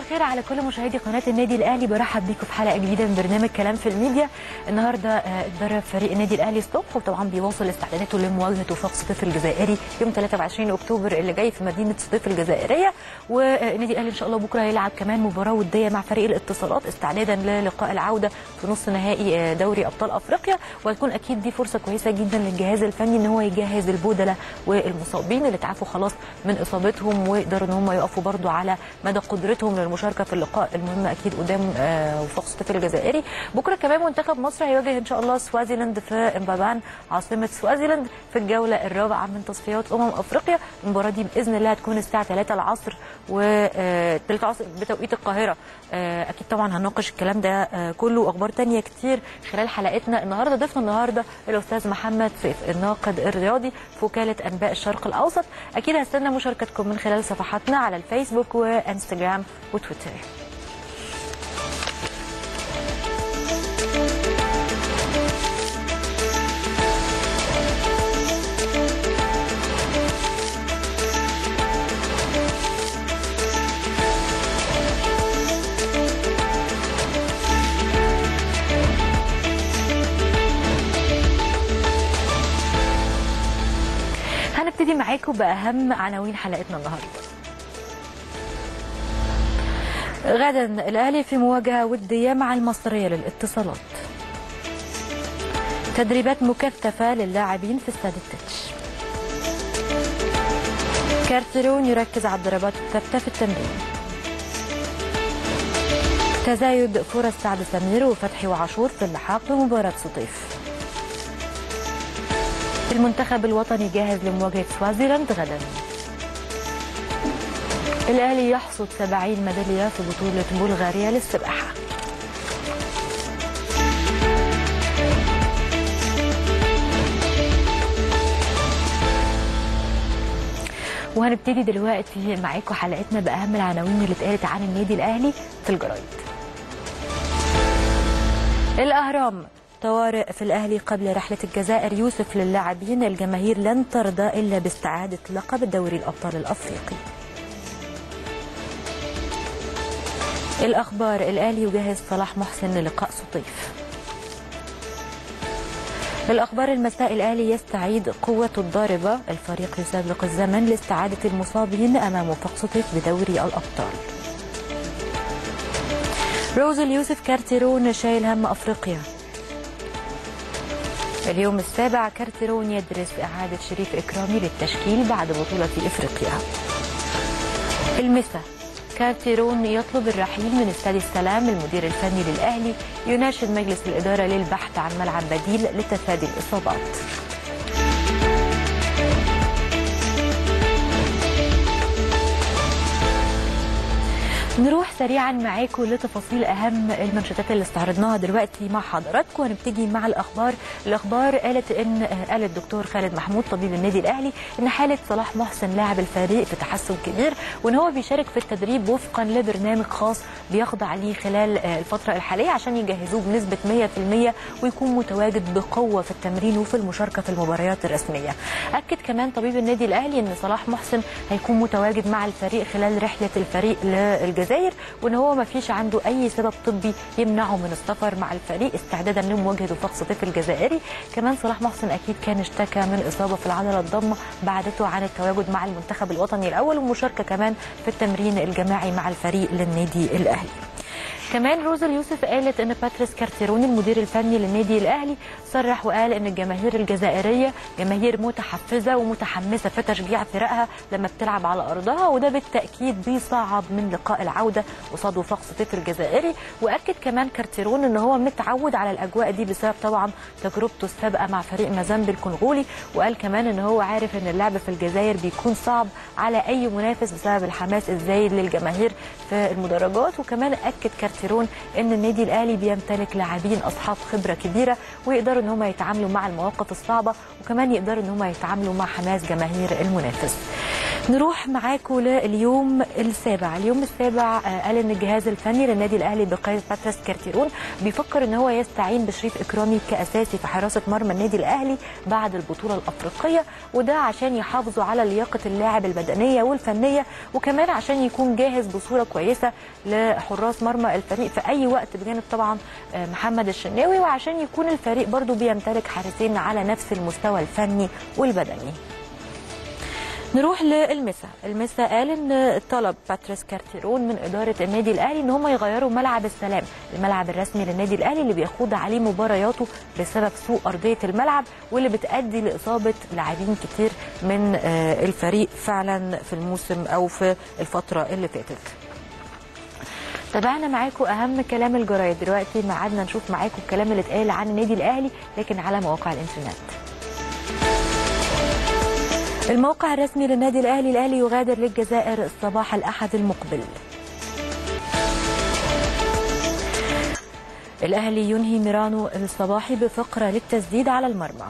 الخير على كل مشاهدي قناه النادي الاهلي برحب بيكم في حلقه جديده من برنامج كلام في الميديا النهارده آه، اتدرب فريق النادي الاهلي الصبح وطبعا بيواصل استعداداته لمواجهه وفاق سطيف الجزائري يوم 23 اكتوبر اللي جاي في مدينه سطيف الجزائريه والنادي الاهلي ان شاء الله بكره هيلعب كمان مباراه وديه مع فريق الاتصالات استعدادا للقاء العوده في نص نهائي آه، دوري ابطال افريقيا وهتكون اكيد دي فرصه كويسه جدا للجهاز الفني ان هو يجهز البودله والمصابين اللي تعافوا خلاص من اصابتهم ويقدروا ان هم يقفوا برضو على مدى قدرتهم للمشاركه في اللقاء المهم اكيد قدام آه، وفاق سطيف الجزائري بكره كمان منتخب مصر هيواجه ان شاء الله سوازيلاند في امبابان عاصمه سوازيلاند في الجوله الرابعه من تصفيات امم افريقيا المباراه دي باذن الله هتكون الساعه 3 العصر و 3 العصر بتوقيت القاهره آه، اكيد طبعا هنناقش الكلام ده آه، كله واخبار تانية كتير خلال حلقتنا النهارده ضيفنا النهارده الاستاذ محمد سيف الناقد الرياضي في وكاله انباء الشرق الاوسط اكيد هستنى مشاركتكم من خلال صفحاتنا على الفيسبوك وانستجرام وتويتر هنبتدي معاكم باهم عناوين حلقتنا النهارده غدا الاهلي في مواجهه وديه مع المصريه للاتصالات تدريبات مكثفه للاعبين في استاد التتش كارترون يركز على الضربات الثابته في التمرين تزايد فرص سعد سمير وفتحي وعاشور في اللحاق بمباراه سطيف المنتخب الوطني جاهز لمواجهة سوازيلاند غدا الأهلي يحصد 70 ميدالية في بطولة بلغاريا للسباحة وهنبتدي دلوقتي معاكم حلقتنا بأهم العناوين اللي اتقالت عن النادي الأهلي في الجرايد الأهرام طوارئ في الأهلي قبل رحلة الجزائر يوسف للاعبين الجماهير لن ترضى إلا باستعادة لقب دوري الأبطال الأفريقي الأخبار الأهلي يجهز صلاح محسن للقاء سطيف الأخبار المساء الأهلي يستعيد قوته الضاربة الفريق يسابق الزمن لاستعادة المصابين أمام وفاق سطيف بدوري الأبطال روز اليوسف كارتيرون شايل هم أفريقيا اليوم السابع كارتيرون يدرس إعادة شريف إكرامي للتشكيل بعد بطولة إفريقيا المسا كارتيرون يطلب الرحيل من استاد السلام المدير الفني للأهلي يناشد مجلس الإدارة للبحث عن ملعب بديل لتفادي الإصابات نروح سريعا معاكم لتفاصيل اهم المنشطات اللي استعرضناها دلوقتي مع حضراتكم ونبتدي مع الاخبار الاخبار قالت ان قال الدكتور خالد محمود طبيب النادي الاهلي ان حاله صلاح محسن لاعب الفريق في تحسن كبير وان هو بيشارك في التدريب وفقا لبرنامج خاص بيخضع ليه خلال الفتره الحاليه عشان يجهزوه بنسبه 100% ويكون متواجد بقوه في التمرين وفي المشاركه في المباريات الرسميه اكد كمان طبيب النادي الاهلي ان صلاح محسن هيكون متواجد مع الفريق خلال رحله الفريق للجزائر الجزائر وان هو ما فيش عنده اي سبب طبي يمنعه من السفر مع الفريق استعدادا لمواجهه وفاق سطيف الجزائري كمان صلاح محسن اكيد كان اشتكى من اصابه في العضله الضمه بعدته عن التواجد مع المنتخب الوطني الاول والمشاركه كمان في التمرين الجماعي مع الفريق للنادي الاهلي كمان روزا اليوسف قالت ان باتريس كارتيرون المدير الفني للنادي الاهلي صرح وقال ان الجماهير الجزائريه جماهير متحفزه ومتحمسه في تشجيع فرقها لما بتلعب على ارضها وده بالتاكيد بيصعب من لقاء العوده قصاد وفاق سطيف الجزائري واكد كمان كارتيرون ان هو متعود على الاجواء دي بسبب طبعا تجربته السابقه مع فريق مازامبي الكونغولي وقال كمان ان هو عارف ان اللعب في الجزائر بيكون صعب على اي منافس بسبب الحماس الزايد للجماهير في المدرجات وكمان اكد كارتيرون ان النادي الاهلي بيمتلك لاعبين اصحاب خبره كبيره ويقدروا ان هم يتعاملوا مع المواقف الصعبه وكمان يقدروا ان هم يتعاملوا مع حماس جماهير المنافس. نروح معاكم لليوم السابع اليوم السابع آه، قال ان الجهاز الفني للنادي الاهلي بقياده باتريس كارتيرون بيفكر ان هو يستعين بشريف اكرامي كاساسي في حراسه مرمى النادي الاهلي بعد البطوله الافريقيه وده عشان يحافظوا على لياقه اللاعب البدنيه والفنيه وكمان عشان يكون جاهز بصوره كويسه لحراس مرمى الفريق في اي وقت بجانب طبعا آه، محمد الشناوي وعشان يكون الفريق برضو بيمتلك حارسين على نفس المستوى الفني والبدني نروح للمسا المسا قال ان طلب باتريس كارتيرون من اداره النادي الاهلي ان هم يغيروا ملعب السلام الملعب الرسمي للنادي الاهلي اللي بيخوض عليه مبارياته بسبب سوء ارضيه الملعب واللي بتؤدي لاصابه لاعبين كتير من آه، الفريق فعلا في الموسم او في الفتره اللي فاتت تابعنا معاكم اهم كلام الجرايد دلوقتي ميعادنا نشوف معاكم الكلام اللي اتقال عن النادي الاهلي لكن على مواقع الانترنت الموقع الرسمي للنادي الاهلي الاهلي يغادر للجزائر الصباح الاحد المقبل الاهلي ينهي ميرانو الصباحي بفقره للتسديد على المرمى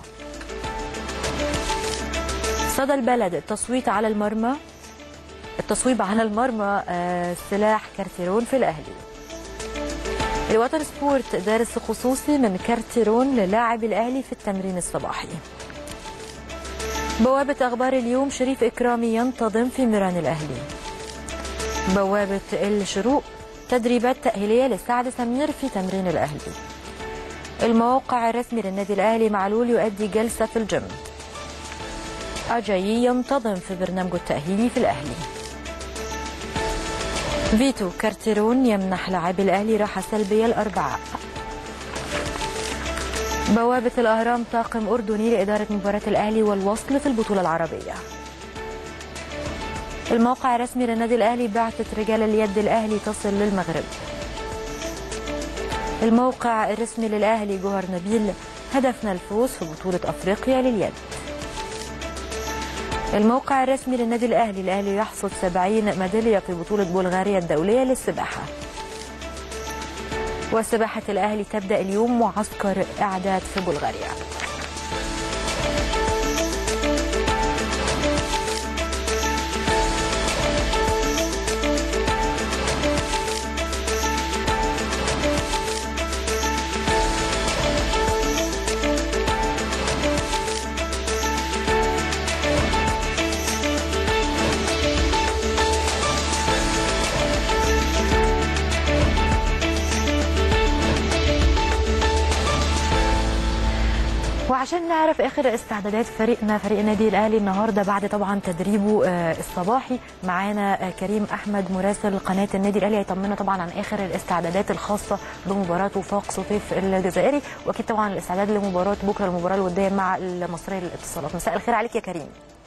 صدى البلد التصويت على المرمى التصويب على المرمى آه، سلاح كارتيرون في الاهلي الوطن سبورت درس خصوصي من كارتيرون للاعب الاهلي في التمرين الصباحي بوابة أخبار اليوم شريف إكرامي ينتظم في ميران الأهلي بوابة الشروق تدريبات تأهيلية لسعد سمير في تمرين الأهلي الموقع الرسمي للنادي الأهلي معلول يؤدي جلسة في الجيم أجايي ينتظم في برنامجه التأهيلي في الأهلي فيتو كارتيرون يمنح لاعبي الأهلي راحة سلبية الأربعاء بوابة الأهرام طاقم أردني لإدارة مباراة الأهلي والوصل في البطولة العربية الموقع الرسمي للنادي الأهلي بعثة رجال اليد الأهلي تصل للمغرب الموقع الرسمي للأهلي جوهر نبيل هدفنا الفوز في بطولة أفريقيا لليد الموقع الرسمي للنادي الأهلي الأهلي يحصد 70 ميدالية في بطولة بلغاريا الدولية للسباحة وسباحة الأهلي تبدأ اليوم معسكر إعداد في بلغاريا وعشان نعرف اخر استعدادات فريقنا فريق النادي الاهلي النهارده بعد طبعا تدريبه آه، الصباحي معانا آه، كريم احمد مراسل قناه النادي الاهلي هيطمنا طبعا عن اخر الاستعدادات الخاصه بمباراه وفاق سطيف الجزائري واكيد طبعا الاستعداد لمباراه بكره المباراه الوديه مع المصريه للاتصالات مساء الخير عليك يا كريم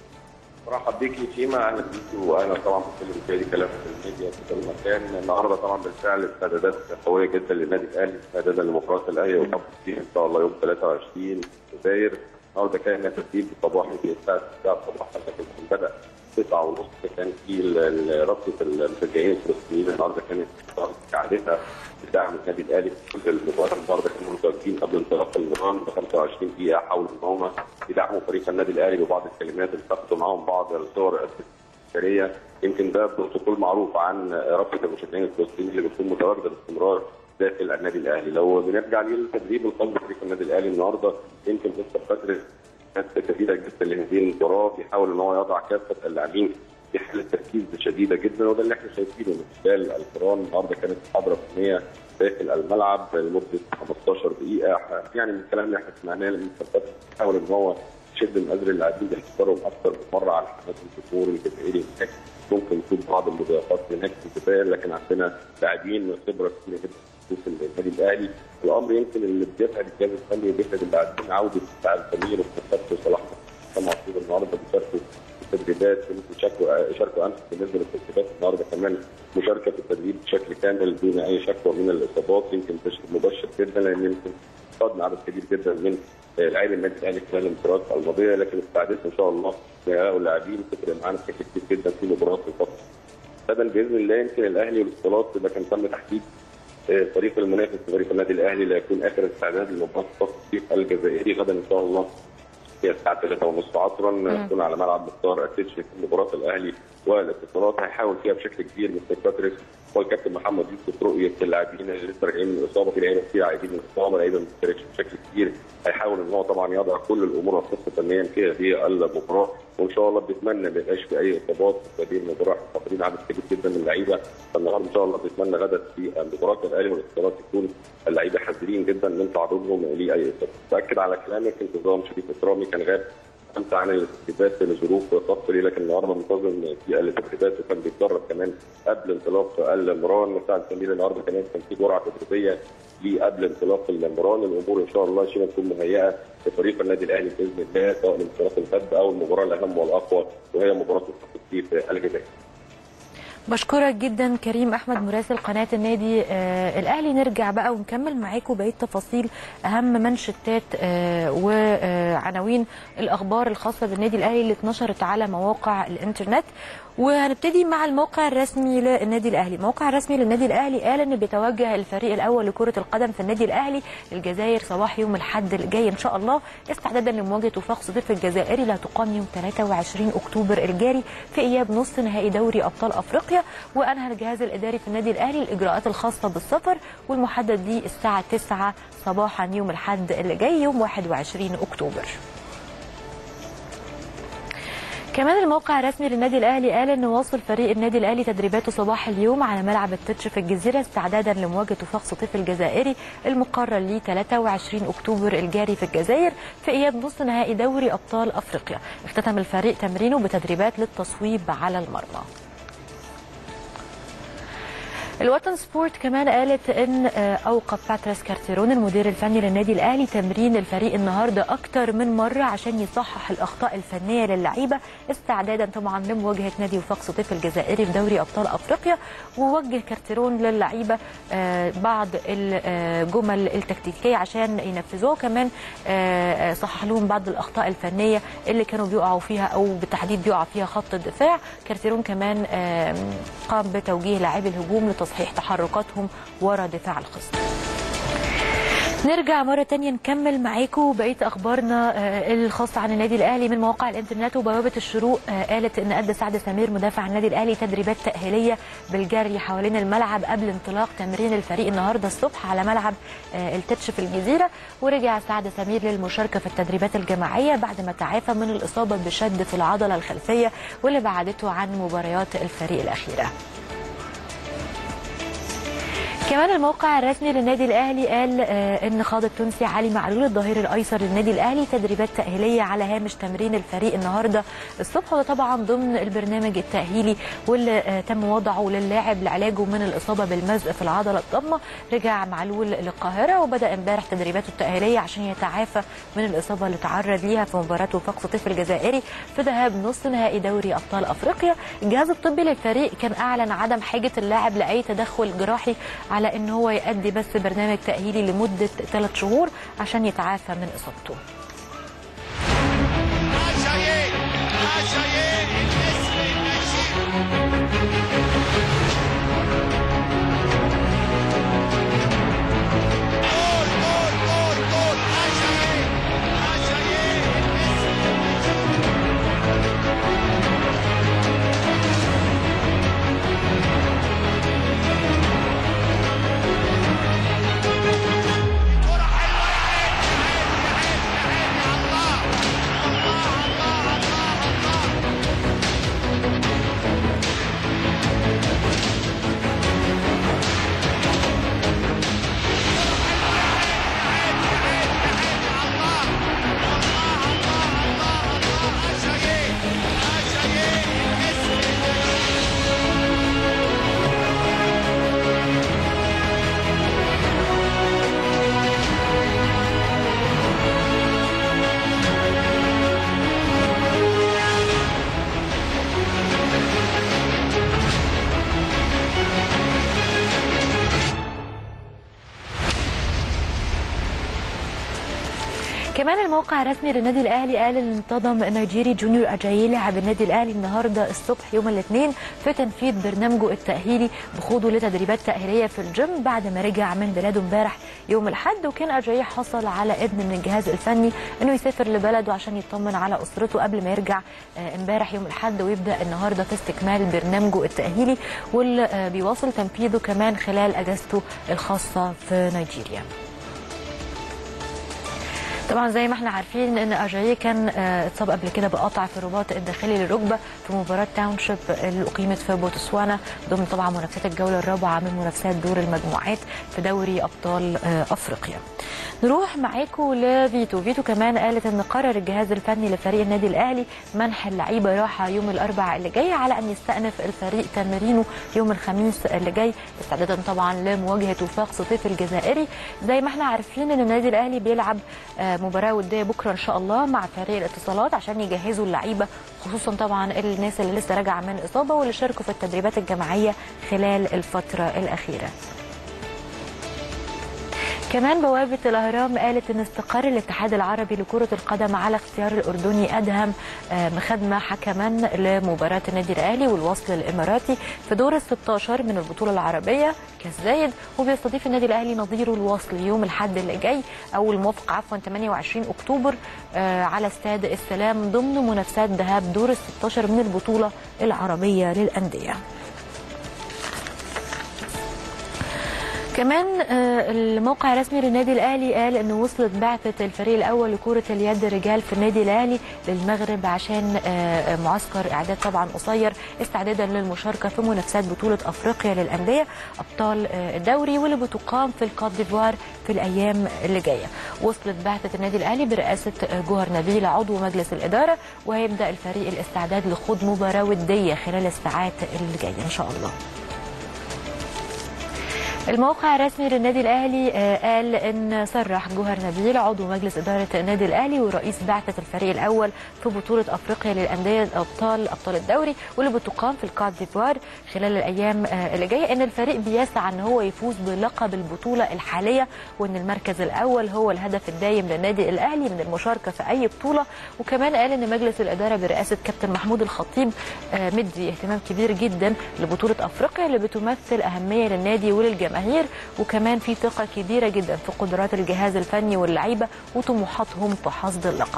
مرحب بيك يا شيماء اهلا بيك واهلا طبعا بكل مشاهدي كلام في الميديا في كل مكان النهارده طبعا بالفعل استعدادات قويه جدا للنادي الاهلي استعدادا لمباراه الاهلي وقبل فيه ان شاء الله يوم 23 فبراير النهارده كان ترتيب صباحي في الساعه 9 صباحا لكن بدا 9 ونص كان في ال- ال- رابطه المشجعين الفلسطينيين النهارده كانت كعادتها بدعم النادي الاهلي في كل المباريات النهارده كانوا متواجدين قبل انطلاق المران ب 25 دقيقه حاولوا ان هم يدعموا فريق النادي الاهلي ببعض الكلمات اللي اتخذوا معاهم بعض الصور التذكاريه يمكن ده بروتوكول معروف عن رابطه المشجعين الفلسطينيين اللي بتكون متواجده باستمرار داخل النادي الاهلي لو بنرجع للتدريب الخاص بفريق النادي الاهلي النهارده يمكن لسه فتره كانت كثيره جدا لهذه المباراه بيحاول ان هو يضع كافه اللاعبين في حاله تركيز شديده جدا وده اللي احنا شايفينه من خلال القران النهارده كانت محاضره فنيه داخل الملعب لمده 15 دقيقه يعني من الكلام اللي احنا سمعناه من فترات بيحاول ان هو يشد من اجر اللاعبين بيحضرهم اكثر من مره على حماس الجمهور الجزائري هناك ممكن يكون بعض المضايقات هناك في الجزائر لكن عندنا لاعبين من خبره كبيره جدا في النادي الاهلي الامر يمكن اللي بيسعد الجهاز الفني وبيسعد اللاعبين عوده سعد سمير وكابتن صلاح طبعا عصير النهارده بيشاركوا في التدريبات شاركوا شاركوا امس بالنسبه للتدريبات النهارده كمان مشاركه في التدريب بشكل كامل دون اي شكوى من الاصابات يمكن تشكيل مبشر جدا لان يمكن فقدنا عدد كبير جدا من لاعبي النادي الاهلي خلال المباريات الماضيه لكن استعدتنا ان شاء الله لهؤلاء اللاعبين تفرق معانا بشكل كبير جدا في مباراه الفتره غدا باذن الله يمكن الاهلي والاتصالات اذا كان تم تحديد الفريق المنافس لفريق النادي الاهلي لا يكون اخر استعداد لمباراه التصفيق الجزائري غدا ان شاء الله هي الساعه 3 ونص عصرا تكون على ملعب مختار اتيتش في مباراه الاهلي والاتصالات هيحاول فيها بشكل كبير مستر باتريس والكابتن محمد يوسف رؤيه اللاعبين اللي لسه راجعين من الاصابه في لعيبه كتير عايزين من الاصابه لعيبه ما بتشاركش بشكل كبير هيحاول ان هو طبعا يضع كل الامور الخاصه فنيا في هذه المباراه وان شاء الله بنتمنى ما يبقاش في اي اصابات في هذه المباراه احنا فاقدين عدد كبير جدا من اللعيبه فالنهارده ان شاء الله بنتمنى غدا في مباراه الاهلي والاتصالات يكون اللعيبه حذرين جدا من تعرضهم لاي اصابه. باكد على كلامك انتظام شريف اكرامي كان غاب امس عن الاستثبات لظروف خاصه ليه لكن النهارده منتظم في الاستثبات وكان بيتدرب كمان قبل انطلاق المران مساعد سمير النهارده كمان كان في جرعه تدريبيه ليه قبل انطلاق المران الامور ان شاء الله شيء تكون مهيئه لفريق النادي الاهلي باذن الله سواء الانطلاق الفد او المباراه الاهم والاقوى وهي مباراه التخطيط في الجزائر. بشكرك جدا كريم احمد مراسل قناه النادي آه الاهلي نرجع بقى ونكمل معاكم بقيه تفاصيل اهم منشطات آه وعناوين الاخبار الخاصه بالنادي الاهلي اللي اتنشرت على مواقع الانترنت وهنبتدي مع الموقع الرسمي للنادي الاهلي، الموقع الرسمي للنادي الاهلي قال ان بيتوجه الفريق الاول لكره القدم في النادي الاهلي الجزائر صباح يوم الاحد الجاي ان شاء الله استعدادا لمواجهه وفاق صديق الجزائري اللي هتقام يوم 23 اكتوبر الجاري في اياب نصف نهائي دوري ابطال افريقيا وانهى الجهاز الاداري في النادي الاهلي الاجراءات الخاصه بالسفر والمحدد ليه الساعه 9 صباحا يوم الاحد اللي جاي يوم 21 اكتوبر. كمان الموقع الرسمي للنادي الاهلي قال ان واصل فريق النادي الاهلي تدريباته صباح اليوم على ملعب التتش في الجزيره استعدادا لمواجهه وفاق سطيف الجزائري المقرر ل 23 اكتوبر الجاري في الجزائر في اياب نصف نهائي دوري ابطال افريقيا اختتم الفريق تمرينه بتدريبات للتصويب على المرمى الوطن سبورت كمان قالت ان اوقف باتريس كارتيرون المدير الفني للنادي الاهلي تمرين الفريق النهارده اكتر من مره عشان يصحح الاخطاء الفنيه للعيبه استعدادا طبعا لمواجهه نادي وفاق سطيف الجزائري في دوري ابطال افريقيا ووجه كارتيرون للعيبه بعض الجمل التكتيكيه عشان ينفذوها وكمان صحح لهم بعض الاخطاء الفنيه اللي كانوا بيقعوا فيها او بالتحديد بيقع فيها خط الدفاع كارتيرون كمان قام بتوجيه لاعبي الهجوم تصحيح تحركاتهم ورا دفاع الخصم نرجع مرة تانية نكمل معاكم بقية أخبارنا الخاصة عن النادي الأهلي من مواقع الإنترنت وبوابة الشروق قالت إن أدى سعد سمير مدافع النادي الأهلي تدريبات تأهيلية بالجري حوالين الملعب قبل انطلاق تمرين الفريق النهاردة الصبح على ملعب التتش في الجزيرة ورجع سعد سمير للمشاركة في التدريبات الجماعية بعد ما تعافى من الإصابة بشد في العضلة الخلفية واللي بعدته عن مباريات الفريق الأخيرة. كمان الموقع الرسمي للنادي الاهلي قال آه ان خاض التونسي علي معلول الظهير الايسر للنادي الاهلي تدريبات تاهيليه على هامش تمرين الفريق النهارده الصبح وده طبعا ضمن البرنامج التاهيلي واللي آه تم وضعه للاعب لعلاجه من الاصابه بالمزق في العضله الضمه رجع معلول للقاهره وبدا امبارح تدريباته التاهيليه عشان يتعافى من الاصابه اللي تعرض ليها في مباراه وفاق سطيف الجزائري في ذهاب نصف نهائي دوري ابطال افريقيا الجهاز الطبي للفريق كان اعلن عدم حاجه اللاعب لاي تدخل جراحي على ان هو يؤدي بس برنامج تاهيلي لمده ثلاث شهور عشان يتعافى من اصابته. كمان الموقع الرسمي للنادي الاهلي قال ان انتظم نيجيري جونيور اجايي لاعب النادي الاهلي النهارده الصبح يوم الاثنين في تنفيذ برنامجه التاهيلي بخوضه لتدريبات تاهيليه في الجيم بعد ما رجع من بلاده امبارح يوم الاحد وكان اجايي حصل على اذن من الجهاز الفني انه يسافر لبلده عشان يطمن على اسرته قبل ما يرجع امبارح يوم الاحد ويبدا النهارده في استكمال برنامجه التاهيلي واللي بيواصل تنفيذه كمان خلال اجازته الخاصه في نيجيريا. طبعا زي ما احنا عارفين ان اجايي كان اتصاب قبل كده بقطع في الرباط الداخلي للركبه في مباراه تاونشيب اللي اقيمت في بوتسوانا ضمن طبعا منافسات الجوله الرابعه من منافسات دور المجموعات في دوري ابطال افريقيا. نروح معاكم لفيتو، فيتو كمان قالت ان قرر الجهاز الفني لفريق النادي الاهلي منح اللعيبه راحه يوم الاربعاء اللي جاي على ان يستأنف الفريق تمرينه يوم الخميس اللي جاي استعدادا طبعا لمواجهه وفاق سطيف الجزائري زي ما احنا عارفين ان النادي الاهلي بيلعب مباراه وديه بكره ان شاء الله مع فريق الاتصالات عشان يجهزوا اللعيبه خصوصا طبعا الناس اللي لسه راجعه من اصابه واللي شاركوا في التدريبات الجماعيه خلال الفتره الاخيره. كمان بوابة الأهرام قالت أن استقر الاتحاد العربي لكرة القدم على اختيار الأردني أدهم خدمة حكما لمباراة النادي الأهلي والوصل الإماراتي في دور ال 16 من البطولة العربية كاس زايد وبيستضيف النادي الأهلي نظيره الوصل يوم الأحد اللي جاي أو الموافق عفوا 28 أكتوبر على استاد السلام ضمن منافسات ذهاب دور ال 16 من البطولة العربية للأندية. كمان الموقع الرسمي للنادي الاهلي قال ان وصلت بعثه الفريق الاول لكره اليد رجال في النادي الاهلي للمغرب عشان معسكر اعداد طبعا قصير استعدادا للمشاركه في منافسات بطوله افريقيا للانديه ابطال الدوري واللي بتقام في الكوت ديفوار في الايام اللي جايه. وصلت بعثه النادي الاهلي برئاسه جوهر نبيل عضو مجلس الاداره وهيبدا الفريق الاستعداد لخوض مباراه وديه خلال الساعات اللي جايه ان شاء الله. الموقع الرسمي للنادي الاهلي قال ان صرح جوهر نبيل عضو مجلس اداره النادي الاهلي ورئيس بعثه الفريق الاول في بطوله افريقيا للانديه ابطال ابطال الدوري واللي بتقام في الكوت ديفوار خلال الايام اللي جايه ان الفريق بيسعى ان هو يفوز بلقب البطوله الحاليه وان المركز الاول هو الهدف الدايم للنادي الاهلي من المشاركه في اي بطوله وكمان قال ان مجلس الاداره برئاسه كابتن محمود الخطيب مدي اهتمام كبير جدا لبطوله افريقيا اللي بتمثل اهميه للنادي وللجماهير الجماهير وكمان في ثقه كبيره جدا في قدرات الجهاز الفني واللعيبه وطموحاتهم في حصد اللقب.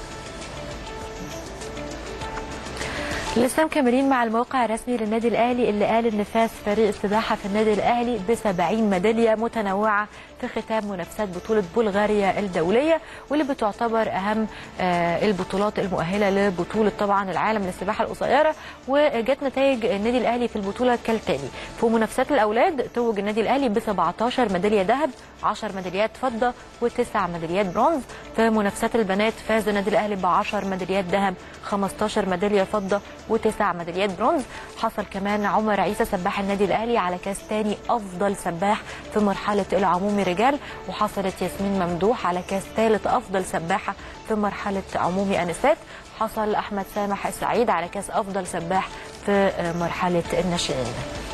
لسه مكملين مع الموقع الرسمي للنادي الاهلي اللي قال ان فاز فريق السباحه في النادي الاهلي ب 70 ميداليه متنوعه في ختام منافسات بطوله بلغاريا الدوليه واللي بتعتبر اهم البطولات المؤهله لبطوله طبعا العالم للسباحه القصيره وجت نتائج النادي الاهلي في البطوله كالتالي في منافسات الاولاد توج النادي الاهلي ب 17 ميداليه ذهب 10 ميداليات فضه وتسع ميداليات برونز في منافسات البنات فاز النادي الاهلي ب 10 ميداليات ذهب 15 ميداليه فضه وتسع ميداليات برونز حصل كمان عمر عيسى سباح النادي الاهلي على كاس ثاني افضل سباح في مرحله العمومي رجال وحصلت ياسمين ممدوح على كاس ثالث افضل سباحه في مرحله عمومي انسات حصل احمد سامح السعيد على كاس افضل سباح في مرحله الناشئين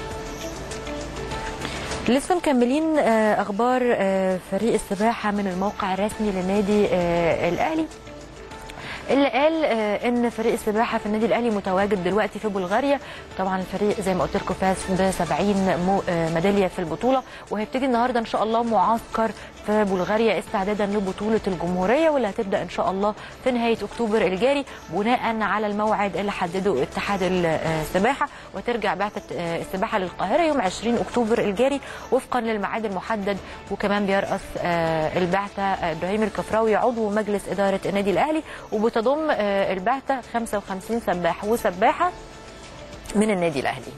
لسه مكملين اخبار فريق السباحه من الموقع الرسمي للنادي الاهلي اللي قال ان فريق السباحه في النادي الاهلي متواجد دلوقتي في بلغاريا طبعا الفريق زي ما قلت لكم فاز ب 70 ميداليه في البطوله وهيبتدي النهارده ان شاء الله معسكر في بلغاريا استعدادا لبطوله الجمهوريه واللي هتبدا ان شاء الله في نهايه اكتوبر الجاري بناء على الموعد اللي حدده اتحاد السباحه وترجع بعثه السباحه للقاهره يوم 20 اكتوبر الجاري وفقا للميعاد المحدد وكمان بيرأس البعثه ابراهيم الكفراوي عضو مجلس اداره النادي الاهلي وبتضم البعثه 55 سباح وسباحه من النادي الاهلي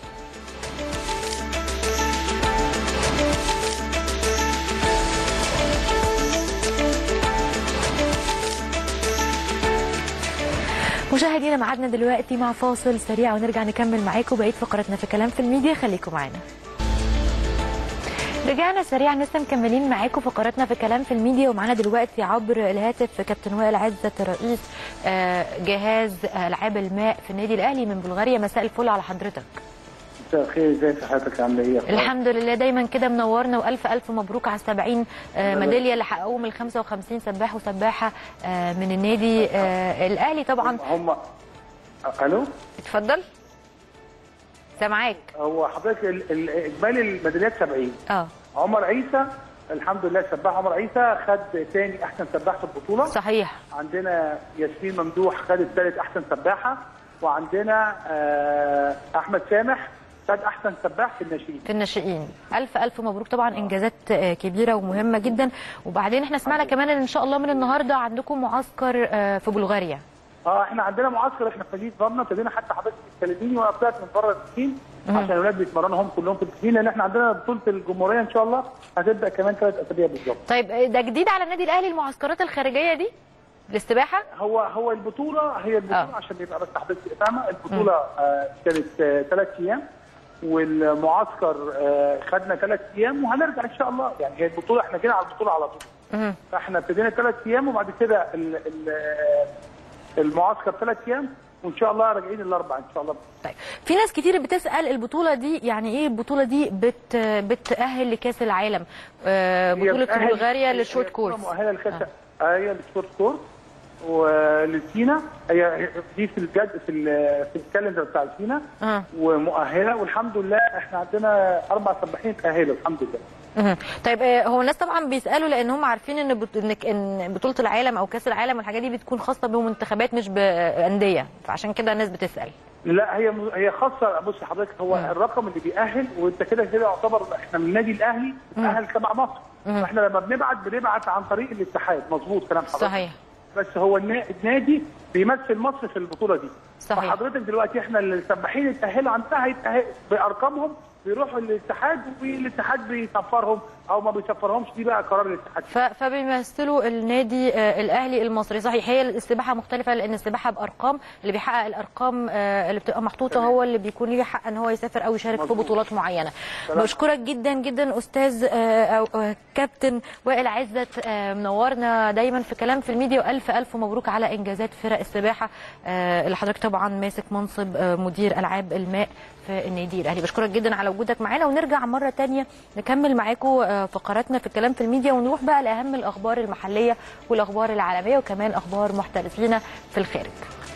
مشاهدينا معادنا دلوقتي مع فاصل سريع ونرجع نكمل معاكم بقيه فقراتنا في كلام في الميديا خليكم معانا رجعنا سريعا لسه مكملين معاكم فقراتنا في كلام في الميديا ومعانا دلوقتي عبر الهاتف كابتن وائل عزت رئيس جهاز العاب الماء في النادي الاهلي من بلغاريا مساء الفل على حضرتك مساء الخير ازي صحتك عامله ايه؟ أخبارك؟ الحمد لله دايما كده منورنا والف الف مبروك على 70 آه، ميداليه اللي حققوهم ال 55 سباح وسباحه آه، من النادي آه، الاهلي طبعا هم الو اتفضل سامعاك هو حضرتك ال- ال- اجمالي الميداليات 70 اه عمر عيسى الحمد لله سباح عمر عيسى خد ثاني احسن سباح في البطوله صحيح عندنا ياسمين ممدوح خد الثالث احسن سباحه وعندنا آه، احمد سامح خد احسن سباح في الناشئين في الناشئين الف الف مبروك طبعا انجازات آه، كبيره ومهمه جدا وبعدين احنا سمعنا كمان ان ان شاء الله من النهارده عندكم معسكر آه، في بلغاريا اه احنا عندنا معسكر احنا في مدينه ضمنه ابتدينا حتى حضرتك تكلميني وانا طلعت من بره البسين عشان الاولاد بيتمرنوا هم كلهم في البسين لان احنا عندنا بطوله الجمهوريه ان شاء الله هتبدا كمان ثلاث اسابيع بالظبط طيب آه، ده جديد على النادي الاهلي المعسكرات الخارجيه دي للسباحه هو هو البطوله هي البطوله آه. عشان يبقى بس حضرتك فاهمه البطوله آه كانت ثلاث ايام والمعسكر آه خدنا ثلاث ايام وهنرجع ان شاء الله يعني هي البطوله احنا جينا على البطوله على طول مهم. فاحنا ابتدينا ثلاث ايام وبعد كده ال- ال- المعسكر ثلاث ايام وان شاء الله راجعين الاربعاء ان شاء الله طيب في ناس كتير بتسال البطوله دي يعني ايه البطوله دي بت بتاهل لكاس العالم آه، هي بطوله بتأهل- بلغاريا هي للشورت بطولة كورس مؤهله لكاس آه. هي الشورت كورس ولسينا هي دي في الجد في ال- في الكالندر بتاع سينا آه. ومؤهله والحمد لله احنا عندنا اربع سباحين تاهلوا الحمد لله مهم. طيب آه، هو الناس طبعا بيسالوا لان هم عارفين ان بط... إنك- ان بطوله العالم او كاس العالم والحاجات دي بتكون خاصه بمنتخبات مش بانديه فعشان كده الناس بتسال لا هي هي خاصه بص حضرتك هو مم. الرقم اللي بيأهل وانت كده كده يعتبر احنا من النادي الاهلي اهل تبع مصر مم. احنا لما بنبعت بنبعت عن طريق الاتحاد مظبوط كلام حضرتك صحيح بس هو النا- النادي بيمثل مصر في البطوله دي صحيح. فحضرتك دلوقتي احنا السباحين اللي اتاهلوا عندنا هيتأهل بارقامهم بيروحوا للاتحاد والاتحاد بيسفرهم او ما بيسفرهمش دي بقى قرار الاتحاد ف... فبيمثلوا النادي آه، الاهلي المصري صحيح هي السباحه مختلفه لان السباحه بارقام اللي بيحقق الارقام آه، اللي بتبقى محطوطه هو اللي بيكون ليه حق ان هو يسافر او يشارك في مظبوط. بطولات معينه سلام. بشكرك جدا جدا استاذ آه، او آه، كابتن وائل عزت آه، منورنا دايما في كلام في الميديا والف الف مبروك على انجازات فرق السباحه آه، اللي حضرتك طبعا ماسك منصب آه، مدير العاب الماء في النادي الاهلي بشكرك جدا على وجودك معانا ونرجع مره تانية نكمل معاكم آه، فقراتنا في الكلام في الميديا ونروح بقى لاهم الاخبار المحليه والاخبار العالميه وكمان اخبار محترفين في الخارج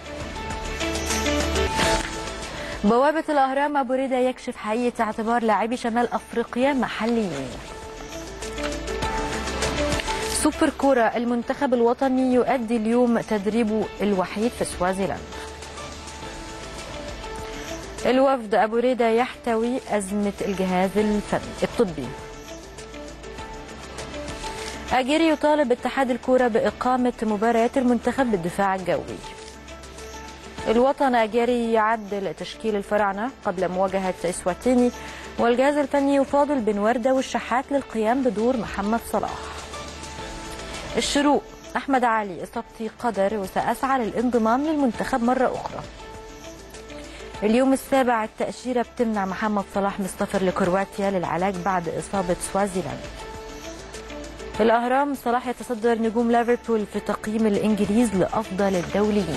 بوابة الأهرام أبو ريدة يكشف حقيقة اعتبار لاعبي شمال أفريقيا محليين سوبر كورة المنتخب الوطني يؤدي اليوم تدريبه الوحيد في سوازيلاند الوفد أبو ريدة يحتوي أزمة الجهاز الفني الطبي أجيري يطالب اتحاد الكورة بإقامة مباريات المنتخب بالدفاع الجوي الوطن أجاري يعدل تشكيل الفراعنة قبل مواجهة إسواتيني والجهاز الفني يفاضل بن وردة والشحات للقيام بدور محمد صلاح الشروق أحمد علي إصابتي قدر وسأسعى للانضمام للمنتخب مرة أخرى اليوم السابع التأشيرة بتمنع محمد صلاح من السفر لكرواتيا للعلاج بعد إصابة سوازيلاند الأهرام صلاح يتصدر نجوم ليفربول في تقييم الإنجليز لأفضل الدوليين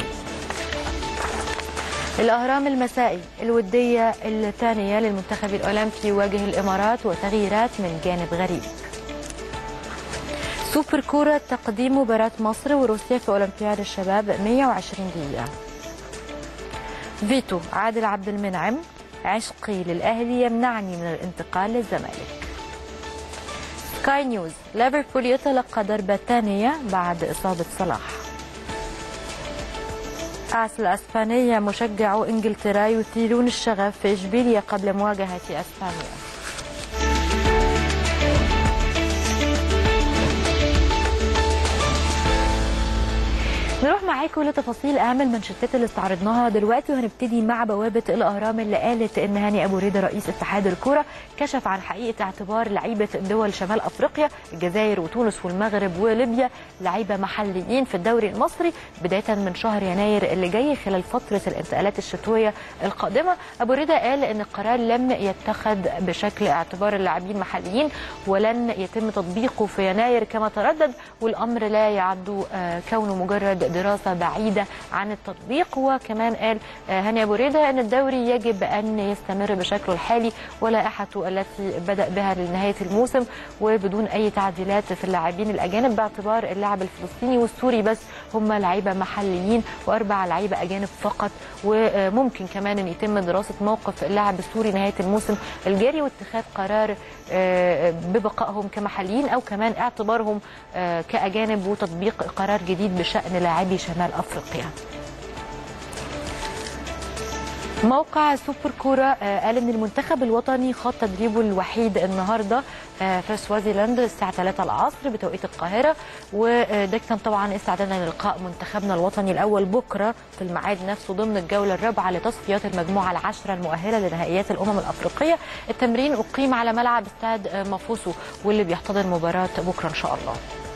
الأهرام المسائي الودية الثانية للمنتخب الأولمبي يواجه الإمارات وتغييرات من جانب غريب سوبر كورة تقديم مباراة مصر وروسيا في أولمبياد الشباب 120 دقيقة فيتو عادل عبد المنعم عشقي للأهلي يمنعني من الانتقال للزمالك سكاي نيوز ليفربول يتلقى ضربة ثانية بعد إصابة صلاح أعس الأسبانية مشجعو إنجلترا يثيرون الشغف في إشبيلية قبل مواجهة أسبانيا نروح معاكم لتفاصيل اهم المنشطات اللي استعرضناها دلوقتي وهنبتدي مع بوابه الاهرام اللي قالت ان هاني ابو ريده رئيس اتحاد الكوره كشف عن حقيقه اعتبار لعيبه دول شمال افريقيا الجزائر وتونس والمغرب وليبيا لعيبه محليين في الدوري المصري بدايه من شهر يناير اللي جاي خلال فتره الانتقالات الشتويه القادمه ابو ريده قال ان القرار لم يتخذ بشكل اعتبار اللاعبين محليين ولن يتم تطبيقه في يناير كما تردد والامر لا يعد آه، كونه مجرد دراسه بعيده عن التطبيق وكمان قال هاني ابو ريده ان الدوري يجب ان يستمر بشكله الحالي ولائحته التي بدا بها لنهايه الموسم وبدون اي تعديلات في اللاعبين الاجانب باعتبار اللاعب الفلسطيني والسوري بس هم لعيبه محليين واربع لعيبه اجانب فقط وممكن كمان ان يتم دراسه موقف اللاعب السوري نهايه الموسم الجاري واتخاذ قرار ببقائهم كمحليين او كمان اعتبارهم كاجانب وتطبيق قرار جديد بشان لاعبي شمال افريقيا. موقع سوبر كوره قال ان المنتخب الوطني خاض تدريبه الوحيد النهارده في سوازيلاند الساعه 3 العصر بتوقيت القاهره وده كان طبعا استعدادا للقاء منتخبنا الوطني الاول بكره في الميعاد نفسه ضمن الجوله الرابعه لتصفيات المجموعه العشره المؤهله لنهائيات الامم الافريقيه التمرين اقيم على ملعب استاد مافوسو واللي بيحتضن مباراه بكره ان شاء الله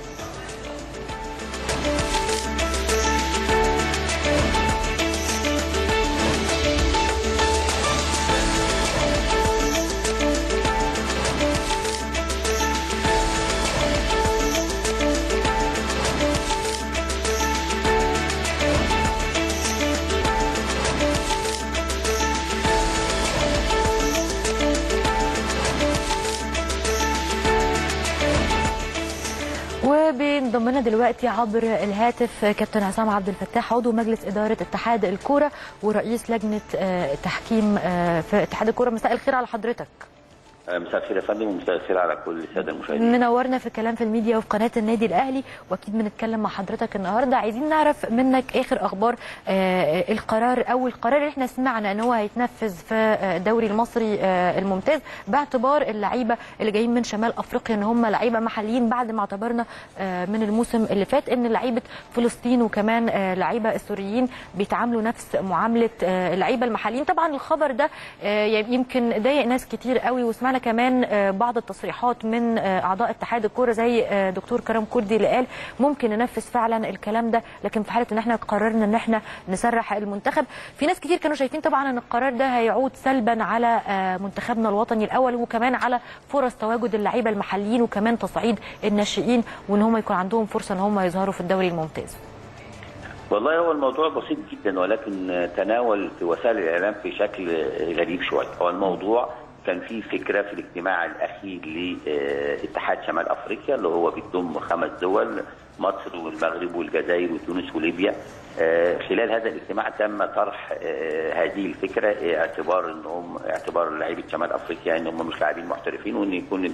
وبينضم لنا دلوقتي عبر الهاتف كابتن عصام عبد الفتاح عضو مجلس اداره اتحاد الكوره ورئيس لجنه التحكيم في اتحاد الكوره مساء الخير على حضرتك مساء الخير يا فندم ومساء الخير على كل الساده المشاهدين منورنا في كلام في الميديا وفي قناه النادي الاهلي واكيد بنتكلم مع حضرتك النهارده عايزين نعرف منك اخر اخبار آه القرار او القرار اللي احنا سمعنا ان هو هيتنفذ في الدوري المصري آه الممتاز باعتبار اللعيبه اللي جايين من شمال افريقيا ان هم لعيبه محليين بعد ما اعتبرنا آه من الموسم اللي فات ان لعيبه فلسطين وكمان آه لعيبه السوريين بيتعاملوا نفس معامله آه اللعيبه المحليين طبعا الخبر ده آه يمكن ضايق ناس كتير قوي وسمعنا كمان بعض التصريحات من اعضاء اتحاد الكوره زي دكتور كرم كردي اللي قال ممكن ننفذ فعلا الكلام ده لكن في حاله ان احنا قررنا ان احنا نسرح المنتخب في ناس كتير كانوا شايفين طبعا ان القرار ده هيعود سلبا على منتخبنا الوطني الاول وكمان على فرص تواجد اللعيبه المحليين وكمان تصعيد الناشئين وان هم يكون عندهم فرصه ان هم يظهروا في الدوري الممتاز والله هو الموضوع بسيط جدا ولكن تناول في وسائل الاعلام في شكل غريب شويه هو الموضوع كان في فكره في الاجتماع الاخير لاتحاد شمال افريقيا اللي هو بيضم خمس دول مصر والمغرب والجزائر وتونس وليبيا خلال هذا الاجتماع تم طرح هذه الفكره اعتبار انهم اعتبار لعيبه شمال افريقيا ان هم مش لاعبين محترفين وان يكون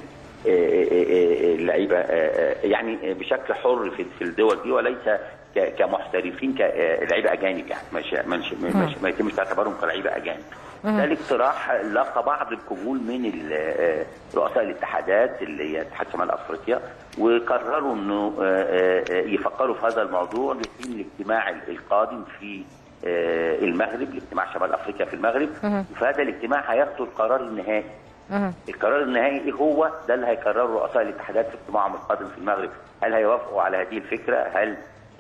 اللعيبه يعني بشكل حر في الدول دي وليس كمحترفين كلعيبه اجانب يعني مش مش مش ما يتمش اعتبارهم كلعيبه اجانب. ده الاقتراح لاقى بعض القبول من رؤساء الاتحادات اللي هي اتحاد شمال افريقيا وقرروا انه يفكروا في هذا الموضوع لحين الاجتماع القادم في المغرب لاجتماع شمال افريقيا في المغرب وفي هذا الاجتماع هياخدوا القرار النهائي القرار النهائي هو ده اللي هيقرره رؤساء الاتحادات في اجتماعهم القادم في المغرب هل هيوافقوا على هذه الفكره هل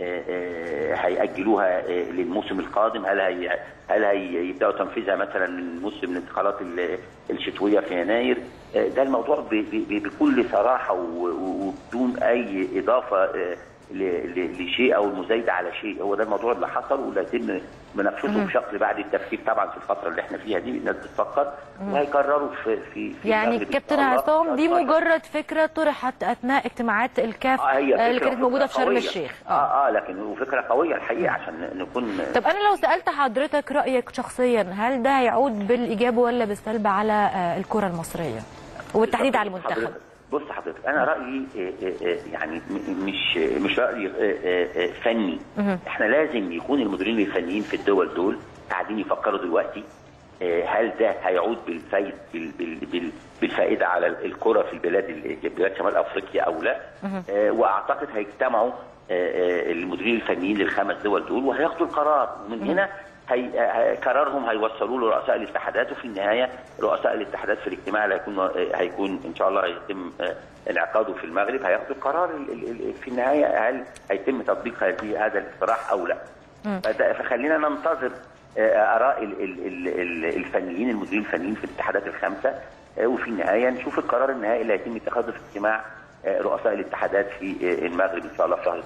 هيأجلوها للموسم القادم هل هي هل هيبداوا تنفيذها مثلا من موسم الانتقالات الشتويه في يناير ده الموضوع بكل صراحه وبدون اي اضافه لشيء او المزايده على شيء هو ده الموضوع اللي حصل واللي هيتم مناقشته بشكل بعد التفكير طبعا في الفتره اللي احنا فيها دي الناس بتفكر وهيقرروا في في, في يعني كابتن عصام دي مجرد فكره طرحت اثناء اجتماعات الكاف آه اللي كانت موجوده في شرم الشيخ اه اه, آه لكن وفكره قويه الحقيقه عشان نكون طب انا لو سالت حضرتك رايك شخصيا هل ده هيعود بالايجاب ولا بالسلب على الكره المصريه وبالتحديد على المنتخب؟ بص حضرتك انا رايي يعني مش مش راي فني احنا لازم يكون المديرين الفنيين في الدول دول قاعدين يفكروا دلوقتي هل ده هيعود بالفايد بالفائده على الكره في البلاد بلاد شمال افريقيا او لا واعتقد هيجتمعوا المديرين الفنيين للخمس دول دول وهياخدوا القرار ومن هنا هي قرارهم هيوصلوا لرؤساء الاتحادات وفي النهايه رؤساء الاتحادات في الاجتماع اللي هيكون هيكون ان شاء الله هيتم انعقاده في المغرب هياخدوا القرار في النهايه هل هيتم تطبيق هذه هذا الاقتراح او لا. فخلينا ننتظر اراء الفنيين المديرين الفنيين في الاتحادات الخمسه وفي النهايه نشوف القرار النهائي اللي هيتم اتخاذه في اجتماع رؤساء الاتحادات في المغرب ان شاء الله في شهر 12.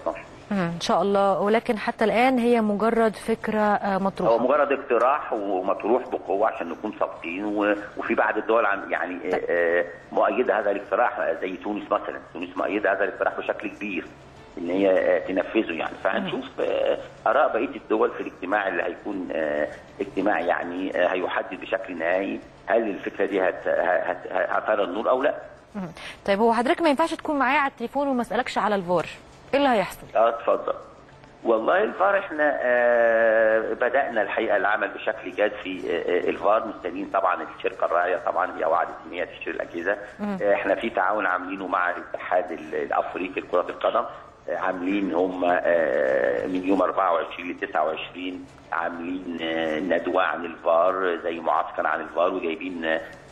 مم، ان شاء الله ولكن حتى الان هي مجرد فكره آه، هو مطروحه مجرد اقتراح ومطروح بقوه عشان نكون صادقين و- وفي بعض الدول عم يعني آه، آه، مؤيده هذا الاقتراح زي تونس مثلا، تونس مؤيده هذا الاقتراح بشكل كبير ان هي آه، تنفذه يعني فهنشوف آه، اراء بقيه الدول في الاجتماع اللي هيكون آه، اجتماع يعني آه، هيحدد بشكل نهائي هل الفكره دي هت- هت- هترى النور او لا. مم. طيب هو حضرتك ما ينفعش تكون معايا على التليفون وما اسالكش على الفار ايه اللي هيحصل اه اتفضل والله الفار احنا آه بدانا الحقيقه العمل بشكل جاد في آه آه، الفار مستنيين طبعا الشركه الراعيه طبعا هي وعدت ان هي تشتري الاجهزه آه احنا في تعاون عاملينه مع الاتحاد ال- الافريقي لكره القدم آه عاملين هم آه من يوم 24 ل 29 عاملين آه ندوه عن الفار زي معسكر عن الفار وجايبين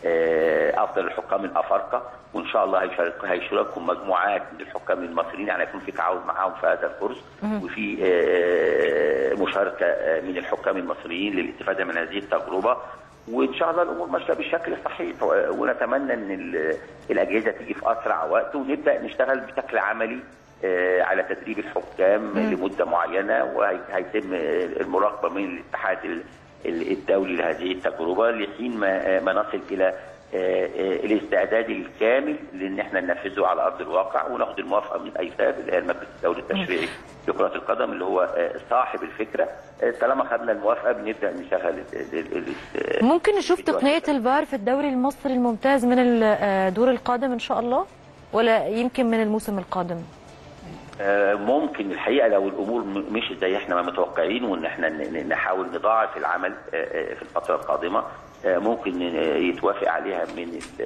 آه افضل الحكام الافارقه وان شاء الله هيشارك هيشاركهم مجموعات من الحكام المصريين يعني هيكون في تعاون معاهم في هذا الكورس وفي آه، مشاركه آه، من الحكام المصريين للاستفاده من هذه التجربه وان شاء الله الامور ماشيه بالشكل الصحيح و- ونتمنى ان ال- الاجهزه تيجي في اسرع وقت ونبدا نشتغل بشكل عملي آه، على تدريب الحكام لمده معينه وهيتم المراقبه من الاتحاد ال- ال- الدولي لهذه التجربه لحين ما ما نصل الى آه، آه، الاستعداد الكامل لان احنا ننفذه على ارض الواقع وناخد الموافقه من ايفاب اللي هي المجلس الدولي التشريعي لكره القدم اللي هو آه، صاحب الفكره آه، طالما خدنا الموافقه بنبدا نشغل ال- ال- ال- ال- ممكن نشوف الفيديوهات. تقنيه الفار في الدوري المصري الممتاز من الدور القادم ان شاء الله ولا يمكن من الموسم القادم آه، ممكن الحقيقه لو الامور م- مشيت زي احنا ما متوقعين وان احنا ن- ن- نحاول نضاعف العمل آه، آه، في الفتره القادمه آه، ممكن آه، يتوافق عليها من ال-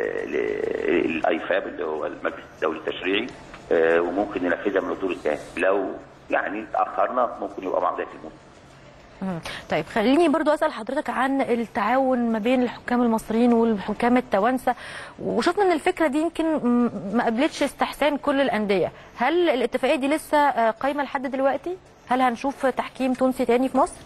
ال- الايفاب اللي هو المجلس الدولي التشريعي آه، وممكن ننفذها من الدور الثاني لو يعني تاخرنا ممكن يبقى مع بدايه الموسم مم. طيب خليني برضو اسال حضرتك عن التعاون ما بين الحكام المصريين والحكام التوانسه وشفنا ان الفكره دي يمكن م- ما قابلتش استحسان كل الانديه هل الاتفاقيه دي لسه آه، قايمه لحد دلوقتي هل هنشوف تحكيم تونسي تاني في مصر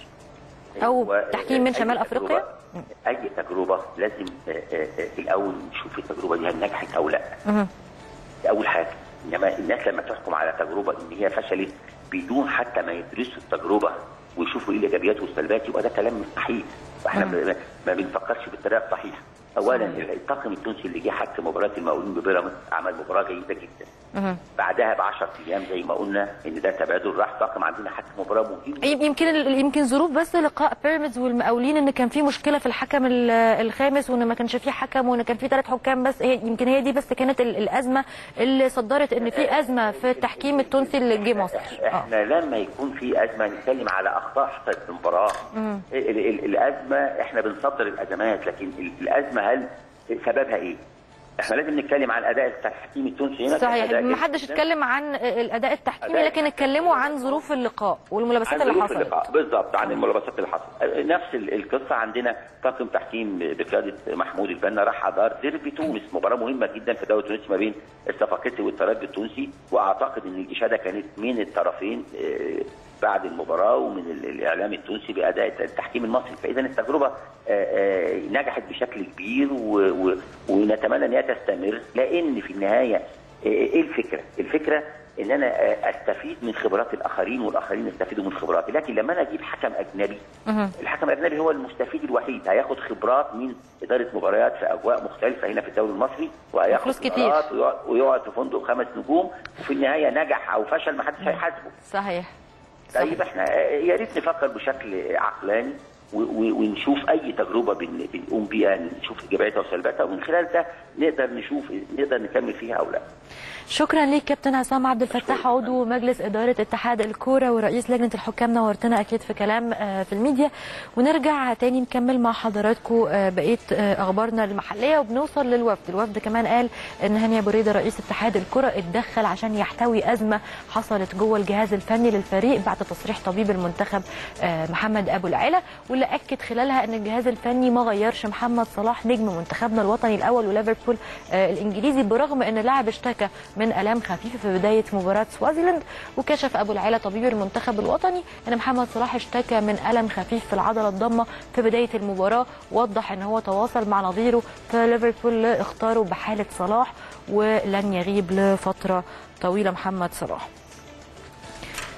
او هو، تحكيم من أي شمال تجربة- افريقيا اي تجربه لازم آه، آه، آه، الاول نشوف التجربه دي هل نجحت او لا مهم. دي اول حاجه انما الناس لما تحكم على تجربه ان هي فشلت بدون حتى ما يدرسوا التجربه ويشوفوا ايه الايجابيات والسلبيات يبقى ده كلام مش صحيح واحنا مم. ما- ما بنفكرش بالطريقه الصحيحه اولا الطاقم التونسي اللي جه حك مباراه المقاولين ببيراميدز عمل مباراه جيده جدا مهم. بعدها ب 10 ايام زي ما قلنا ان ده تبادل راح طاقم عندنا حك مباراه مهم يم- يمكن ال- يمكن ظروف بس لقاء بيراميدز والمقاولين ان كان في مشكله في الحكم ال- الخامس وان ما كانش في حكم وان كان في ثلاث حكام بس هي يمكن هي دي بس كانت ال- الازمه اللي صدرت ان في ازمه في التحكيم التونسي اللي جه مصر اه احنا لما يكون في ازمه نتكلم على اخطاء حصلت في المباراه ال- ال- الازمه احنا بنصدر الازمات لكن ال- الازمه هل سببها ايه؟ احنا لازم نتكلم عن اداء التحكيم التونسي هنا صحيح أداء ما جيد حدش جداً. اتكلم عن الاداء التحكيمي أداء لكن اتكلموا عن ظروف اللقاء والملابسات عن اللي ظروف حصلت اللقاء بالظبط عن الملابسات اللي حصلت نفس ال- القصه عندنا طاقم تحكيم بقياده محمود البنا راح ادار ديربي تونس مباراه مهمه جدا في الدوري التونسي ما بين الصفاقسي والترجي التونسي واعتقد ان الاشاده كانت من الطرفين آه، بعد المباراه ومن ال- الاعلام التونسي باداء التحكيم المصري فاذا التجربه آه، آه، نجحت بشكل كبير و- و- ونتمنى ان هي تستمر لان في النهايه آه، ايه الفكره؟ الفكره ان انا آه، استفيد من خبرات الاخرين والاخرين يستفيدوا من خبراتي لكن لما انا اجيب حكم اجنبي مهم. الحكم الاجنبي هو المستفيد الوحيد هياخد خبرات من اداره مباريات في اجواء مختلفه هنا في الدوري المصري وهياخد وفلوس كتير. قرارات ويقعد- ويقعد في فندق خمس نجوم وفي النهايه نجح او فشل ما حدش هيحاسبه صحيح طيب احنا آه، يا ريت نفكر بشكل عقلاني و- و- ونشوف اي تجربه بن- بنقوم بيها نشوف ايجابياتها وسلبياتها ومن خلال ده نقدر نشوف نقدر نكمل فيها او لا شكرا ليك كابتن عصام عبد الفتاح عضو مجلس اداره اتحاد الكوره ورئيس لجنه الحكام نورتنا اكيد في كلام آه، في الميديا ونرجع تاني نكمل مع حضراتكم آه، بقيه آه، اخبارنا المحليه وبنوصل للوفد الوفد كمان قال ان هاني ابو ريده رئيس اتحاد الكره اتدخل عشان يحتوي ازمه حصلت جوه الجهاز الفني للفريق بعد تصريح طبيب المنتخب آه، محمد ابو العلا واللي اكد خلالها ان الجهاز الفني ما غيرش محمد صلاح نجم منتخبنا الوطني الاول وليفربول آه، الانجليزي برغم ان اللاعب اشتكى من الام خفيفه في بدايه مباراه سوازيلاند وكشف ابو العلا طبيب المنتخب الوطني ان محمد صلاح اشتكى من الم خفيف في العضله الضمه في بدايه المباراه وضح ان هو تواصل مع نظيره في ليفربول لاختاره بحاله صلاح ولن يغيب لفتره طويله محمد صلاح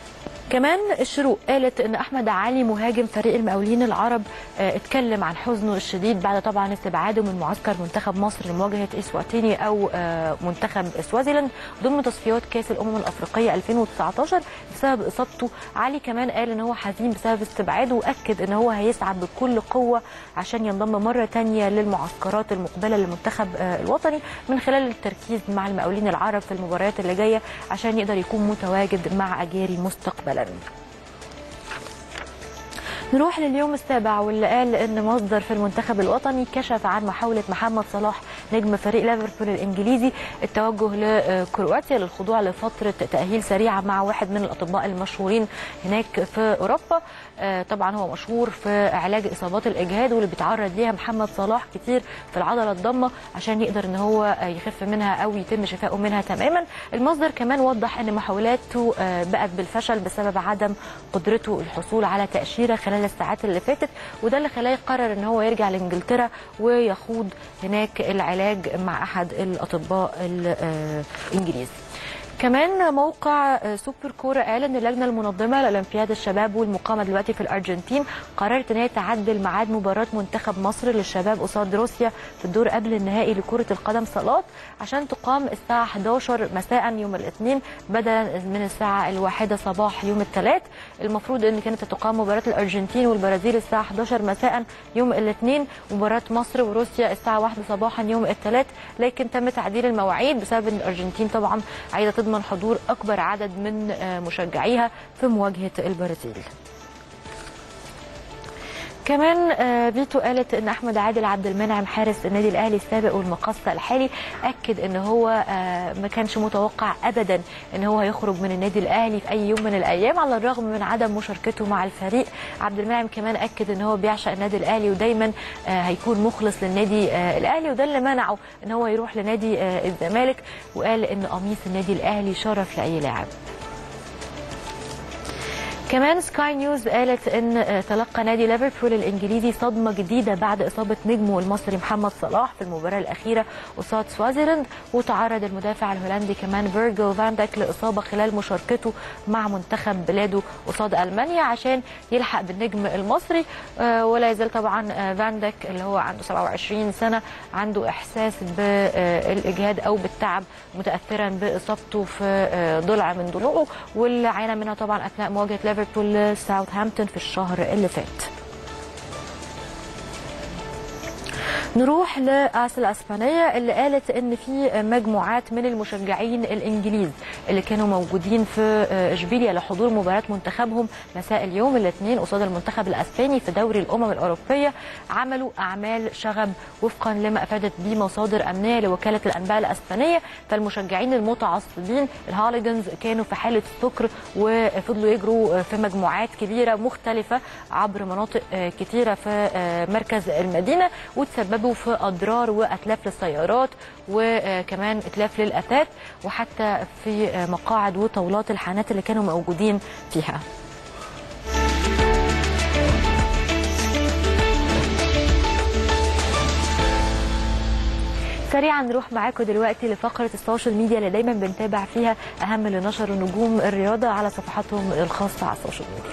كمان الشروق قالت ان احمد علي مهاجم فريق المقاولين العرب آه، اتكلم عن حزنه الشديد بعد طبعا استبعاده من معسكر منتخب مصر لمواجهه اسواتيني او آه، منتخب سوازيلاند ضمن تصفيات كاس الامم الافريقيه 2019 بسبب اصابته علي كمان قال ان هو حزين بسبب استبعاده واكد ان هو هيسعى بكل قوه عشان ينضم مره تانية للمعسكرات المقبله للمنتخب آه، الوطني من خلال التركيز مع المقاولين العرب في المباريات اللي جايه عشان يقدر يكون متواجد مع اجيري مستقبلا نروح لليوم السابع واللي قال ان مصدر في المنتخب الوطني كشف عن محاوله محمد صلاح نجم فريق ليفربول الانجليزي التوجه لكرواتيا للخضوع لفتره تاهيل سريعه مع واحد من الاطباء المشهورين هناك في اوروبا آه، طبعا هو مشهور في علاج اصابات الاجهاد واللي بيتعرض ليها محمد صلاح كتير في العضله الضمه عشان يقدر ان هو يخف منها او يتم شفائه منها تماما المصدر كمان وضح ان محاولاته آه، بقت بالفشل بسبب عدم قدرته الحصول على تاشيره خلال الساعات اللي فاتت وده اللي خلاه يقرر ان هو يرجع لانجلترا ويخوض هناك العلاج مع احد الاطباء الانجليز كمان موقع آه، سوبر كوره قال ان اللجنه المنظمه لاولمبياد الشباب والمقامه دلوقتي في الارجنتين قررت ان هي تعدل ميعاد مباراه منتخب مصر للشباب قصاد روسيا في الدور قبل النهائي لكره القدم صالات عشان تقام الساعه 11 مساء يوم الاثنين بدلا من الساعه الواحده صباح يوم الثلاث المفروض ان كانت تقام مباراه الارجنتين والبرازيل الساعه 11 مساء يوم الاثنين مباراه مصر وروسيا الساعه 1 صباحا يوم الثلاث لكن تم تعديل المواعيد بسبب ان الارجنتين طبعا عايزه تضمن حضور اكبر عدد من آه، مشجعيها في مواجهه البرازيل كمان آه، فيتو قالت ان احمد عادل عبد المنعم حارس النادي الاهلي السابق والمقصه الحالي اكد ان هو آه، ما كانش متوقع ابدا ان هو هيخرج من النادي الاهلي في اي يوم من الايام على الرغم من عدم مشاركته مع الفريق عبد المنعم كمان اكد ان هو بيعشق النادي الاهلي ودايما آه، هيكون مخلص للنادي آه، الاهلي وده اللي منعه ان هو يروح لنادي آه، الزمالك وقال ان قميص النادي الاهلي شرف لاي لاعب كمان سكاي نيوز قالت ان آه، تلقى نادي ليفربول الانجليزي صدمه جديده بعد اصابه نجمه المصري محمد صلاح في المباراه الاخيره قصاد سوازيلاند وتعرض المدافع الهولندي كمان فيرجل فان دايك لاصابه خلال مشاركته مع منتخب بلاده قصاد المانيا عشان يلحق بالنجم المصري آه، ولا يزال طبعا آه، فان دايك اللي هو عنده 27 سنه عنده احساس بالاجهاد او بالتعب متاثرا باصابته في آه، ضلع من ضلوعه واللي عانى منها طبعا اثناء مواجهه ليفربول ساوثهامبتون في الشهر اللي فات نروح لآس الأسبانية اللي قالت إن في مجموعات من المشجعين الإنجليز اللي كانوا موجودين في إشبيليا لحضور مباراة منتخبهم مساء اليوم الاثنين قصاد المنتخب الأسباني في دوري الأمم الأوروبية عملوا أعمال شغب وفقا لما أفادت به مصادر أمنية لوكالة الأنباء الأسبانية فالمشجعين المتعصبين الهاليجنز كانوا في حالة سكر وفضلوا يجروا في مجموعات كبيرة مختلفة عبر مناطق كتيرة في مركز المدينة وتسببوا في أضرار وأتلاف للسيارات وكمان إتلاف للأثاث وحتى في مقاعد وطاولات الحانات اللي كانوا موجودين فيها سريعا نروح معاكم دلوقتي لفقره السوشيال ميديا اللي دايما بنتابع فيها اهم اللي نشروا نجوم الرياضه على صفحاتهم الخاصه على السوشيال ميديا.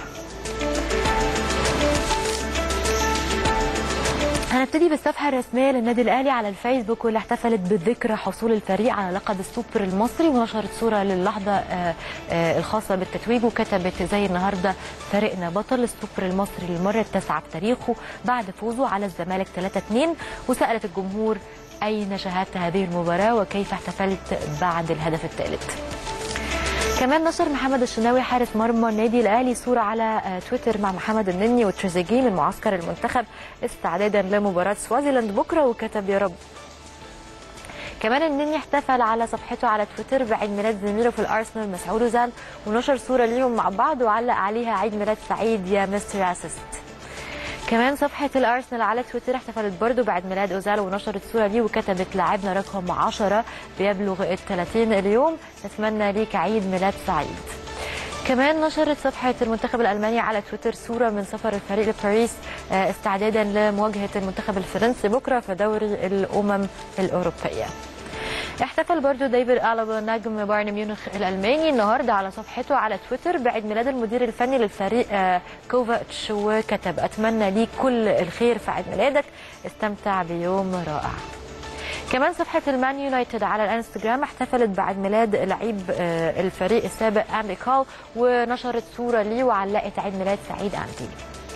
هنبتدي بالصفحة الرسمية للنادي الأهلي على الفيسبوك واللي احتفلت بذكرى حصول الفريق على لقب السوبر المصري ونشرت صورة للحظة آه، آه، الخاصة بالتتويج وكتبت زي النهاردة فريقنا بطل السوبر المصري للمرة التاسعة في تاريخه بعد فوزه على الزمالك 3-2 وسألت الجمهور أين شاهدت هذه المباراة وكيف احتفلت بعد الهدف الثالث كمان نشر محمد الشناوي حارس مرمى النادي الاهلي صوره على آه، تويتر مع محمد النني وتريزيجيه من معسكر المنتخب استعدادا لمباراه سوازيلاند بكره وكتب يا رب كمان النني احتفل على صفحته على تويتر بعيد ميلاد زميله في الارسنال مسعود اوزيل ونشر صوره ليهم مع بعض وعلق عليها عيد ميلاد سعيد يا مستر اسيست كمان صفحة الأرسنال على تويتر احتفلت برضه بعد ميلاد أوزال ونشرت صورة ليه وكتبت لاعبنا رقم 10 بيبلغ ال 30 اليوم نتمنى ليك عيد ميلاد سعيد كمان نشرت صفحة المنتخب الألماني على تويتر صورة من سفر الفريق لباريس آه، استعدادا لمواجهة المنتخب الفرنسي بكرة في دوري الأمم الأوروبية احتفل برضو ديفيد ألابا نجم بايرن ميونخ الألماني النهارده على صفحته على تويتر بعيد ميلاد المدير الفني للفريق آه، كوفاتش وكتب أتمنى ليك كل الخير في عيد ميلادك استمتع بيوم رائع كمان صفحة المان يونايتد على الانستجرام احتفلت بعد ميلاد لعيب آه، الفريق السابق اندي كول ونشرت صورة ليه وعلقت عيد ميلاد سعيد اندي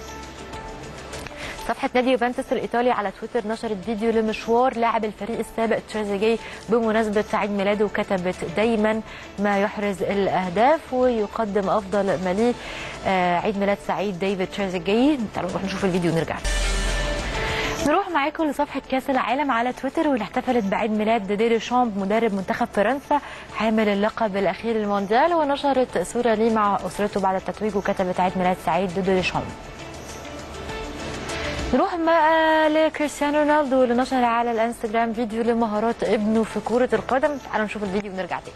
صفحة نادي يوفنتوس الإيطالي على تويتر نشرت فيديو لمشوار لاعب الفريق السابق تريزيجيه بمناسبة عيد ميلاده وكتبت دايما ما يحرز الأهداف ويقدم أفضل ما ليه آه، عيد ميلاد سعيد ديفيد تريزيجيه تعالوا نروح نشوف الفيديو ونرجع نروح معاكم لصفحة كأس العالم على تويتر واللي احتفلت بعيد ميلاد ديدي شامب مدرب منتخب فرنسا حامل اللقب الأخير للمونديال ونشرت صورة ليه مع أسرته بعد التتويج وكتبت عيد ميلاد سعيد ديدي شامب نروح بقى لكريستيانو رونالدو اللي نشر على الانستجرام فيديو لمهارات ابنه في كرة القدم تعالوا نشوف الفيديو ونرجع تاني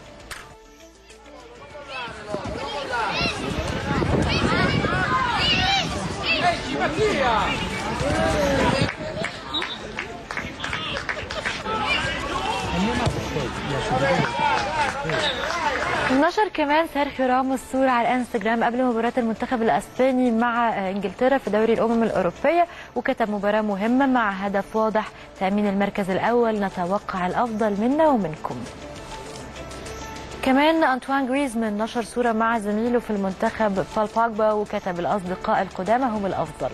نشر كمان سيرخيو راموس صورة على الانستجرام قبل مباراة المنتخب الاسباني مع انجلترا في دوري الامم الاوروبيه وكتب مباراة مهمة مع هدف واضح تأمين المركز الاول نتوقع الافضل منا ومنكم. كمان أنطوان جريزمان نشر صورة مع زميله في المنتخب بال باجبا وكتب الأصدقاء القدامى هم الأفضل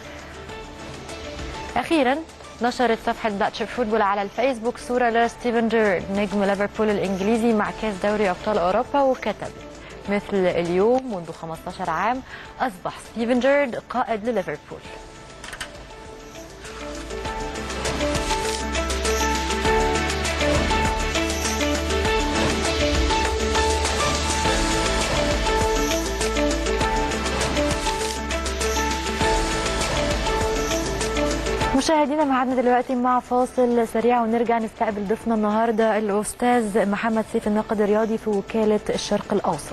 أخيرا نشرت صفحة داتشر فوتبول على الفيسبوك صورة لستيفن جيرد نجم ليفربول الإنجليزي مع كاس دوري أبطال أوروبا وكتب مثل اليوم منذ 15 عام أصبح ستيفن جيرد قائد لليفربول مشاهدينا معادنا دلوقتي مع فاصل سريع ونرجع نستقبل ضيفنا النهارده الاستاذ محمد سيف الناقد الرياضي في وكاله الشرق الاوسط.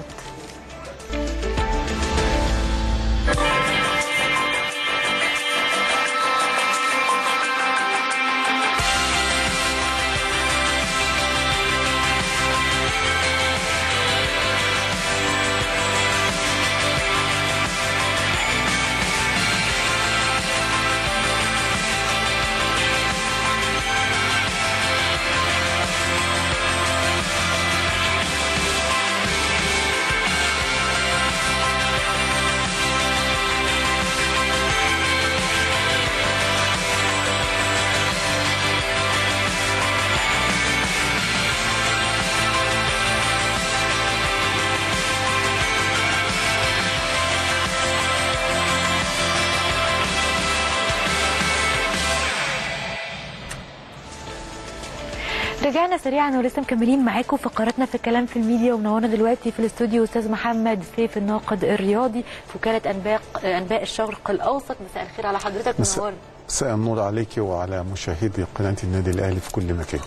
رجعنا سريعا ولسه مكملين معاكم فقراتنا في الكلام في الميديا ومنورنا دلوقتي في الاستوديو استاذ محمد سيف الناقد الرياضي في وكاله انباء انباء الشرق الاوسط مساء الخير على حضرتك مساء منورنا مساء النور عليك وعلى مشاهدي قناة النادي الأهلي في كل مكان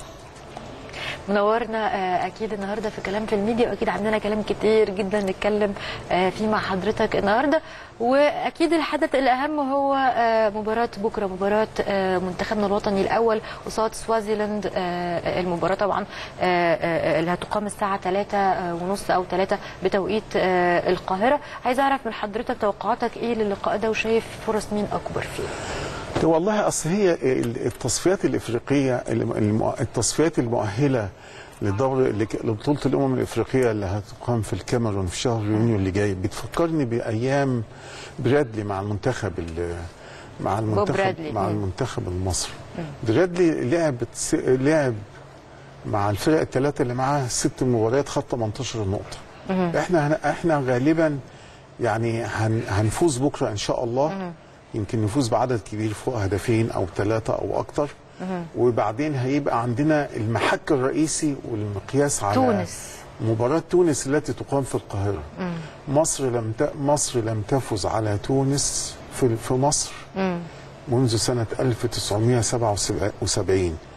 منورنا آه، اكيد النهارده في كلام في الميديا واكيد عندنا كلام كتير جدا نتكلم آه، فيه مع حضرتك النهارده واكيد الحدث الاهم هو آه، مباراه بكره مباراه آه، منتخبنا الوطني الاول قصاد سوازيلاند آه، المباراه طبعا آه، آه، اللي هتقام الساعه 3 ونص او 3 بتوقيت آه، القاهره عايز اعرف من حضرتك توقعاتك ايه للقاء ده وشايف فرص مين اكبر فيه والله أصل هي التصفيات الإفريقية الم- التصفيات المؤهلة لدور لك- لبطولة الأمم الإفريقية اللي هتقام في الكاميرون في شهر يونيو اللي جاي بتفكرني بأيام برادلي مع المنتخب ال- مع المنتخب برادلي. مع مم. المنتخب المصري برادلي لعب س- لعب مع الفرق الثلاثة اللي معاه ست مباريات خد 18 نقطة احنا هن- احنا غالبا يعني هن هنفوز بكرة إن شاء الله يمكن نفوز بعدد كبير فوق هدفين أو ثلاثة أو أكتر وبعدين هيبقى عندنا المحك الرئيسي والمقياس على تونس. مباراة تونس التي تقام في القاهرة مصر لم ت... مصر لم تفز على تونس في في مصر منذ سنة 1977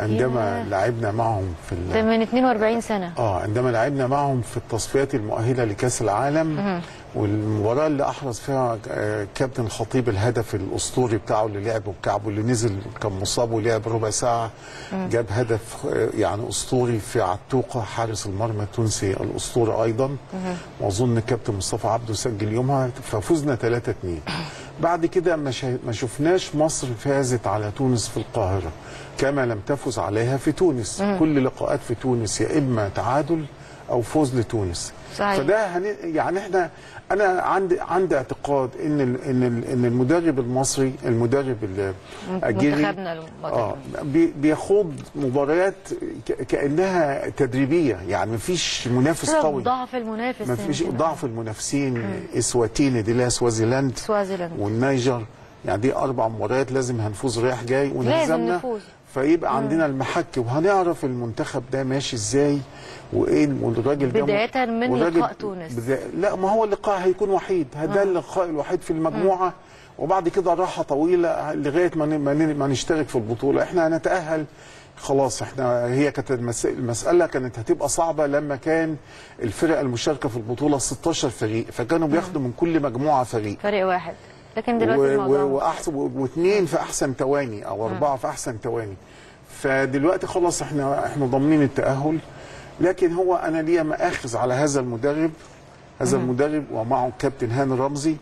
عندما ياه. لعبنا معهم في ال- ده من 42 سنه اه عندما لعبنا معهم في التصفيات المؤهله لكاس العالم والمباراه اللي احرز فيها آه، كابتن الخطيب الهدف الاسطوري بتاعه اللي لعبه بكعبه اللي نزل كان مصاب ولعب ربع ساعه جاب هدف آه، يعني اسطوري في عتوقه حارس المرمى التونسي الاسطوري ايضا واظن كابتن مصطفى عبده سجل يومها ففزنا 3 2 بعد كده ما شا- ما شفناش مصر فازت على تونس في القاهره كما لم تفز عليها في تونس كل لقاءات في تونس يا اما تعادل او فوز لتونس صحيح. فده هن... يعني احنا انا عندي عندي اعتقاد ان ال... ان ال... ان المدرب المصري المدرب الاجيري منتخبنا الوطني. اه بي... بيخوض مباريات ك... كانها تدريبيه يعني مفيش منافس بسبب قوي ضعف المنافس مفيش يمكن. ضعف المنافسين اسواتيني دي اللي هي سوازيلاند سوازيلاند والنيجر يعني دي اربع مباريات لازم هنفوز رايح جاي ونهزمنا نفوز. فيبقى عندنا المحك وهنعرف المنتخب ده ماشي ازاي وايه والراجل ده بداية من والراجل- لقاء تونس. بدا... لا ما هو اللقاء هيكون وحيد ده اللقاء الوحيد في المجموعه وبعد كده راحه طويله لغايه ما ن- ما ن- ما نشترك في البطوله احنا هنتاهل خلاص احنا هي كانت المس- المساله كانت هتبقى صعبه لما كان الفرق المشاركه في البطوله 16 فريق فكانوا بياخدوا من كل مجموعه فريق فريق واحد لكن دلوقتي و- الموضوع و- واحسن واثنين في احسن تواني او اربعه في احسن تواني فدلوقتي خلاص احنا احنا ضامنين التاهل لكن هو انا ليا مآخذ على هذا المدرب هذا المدرب ومعه الكابتن هاني رمزي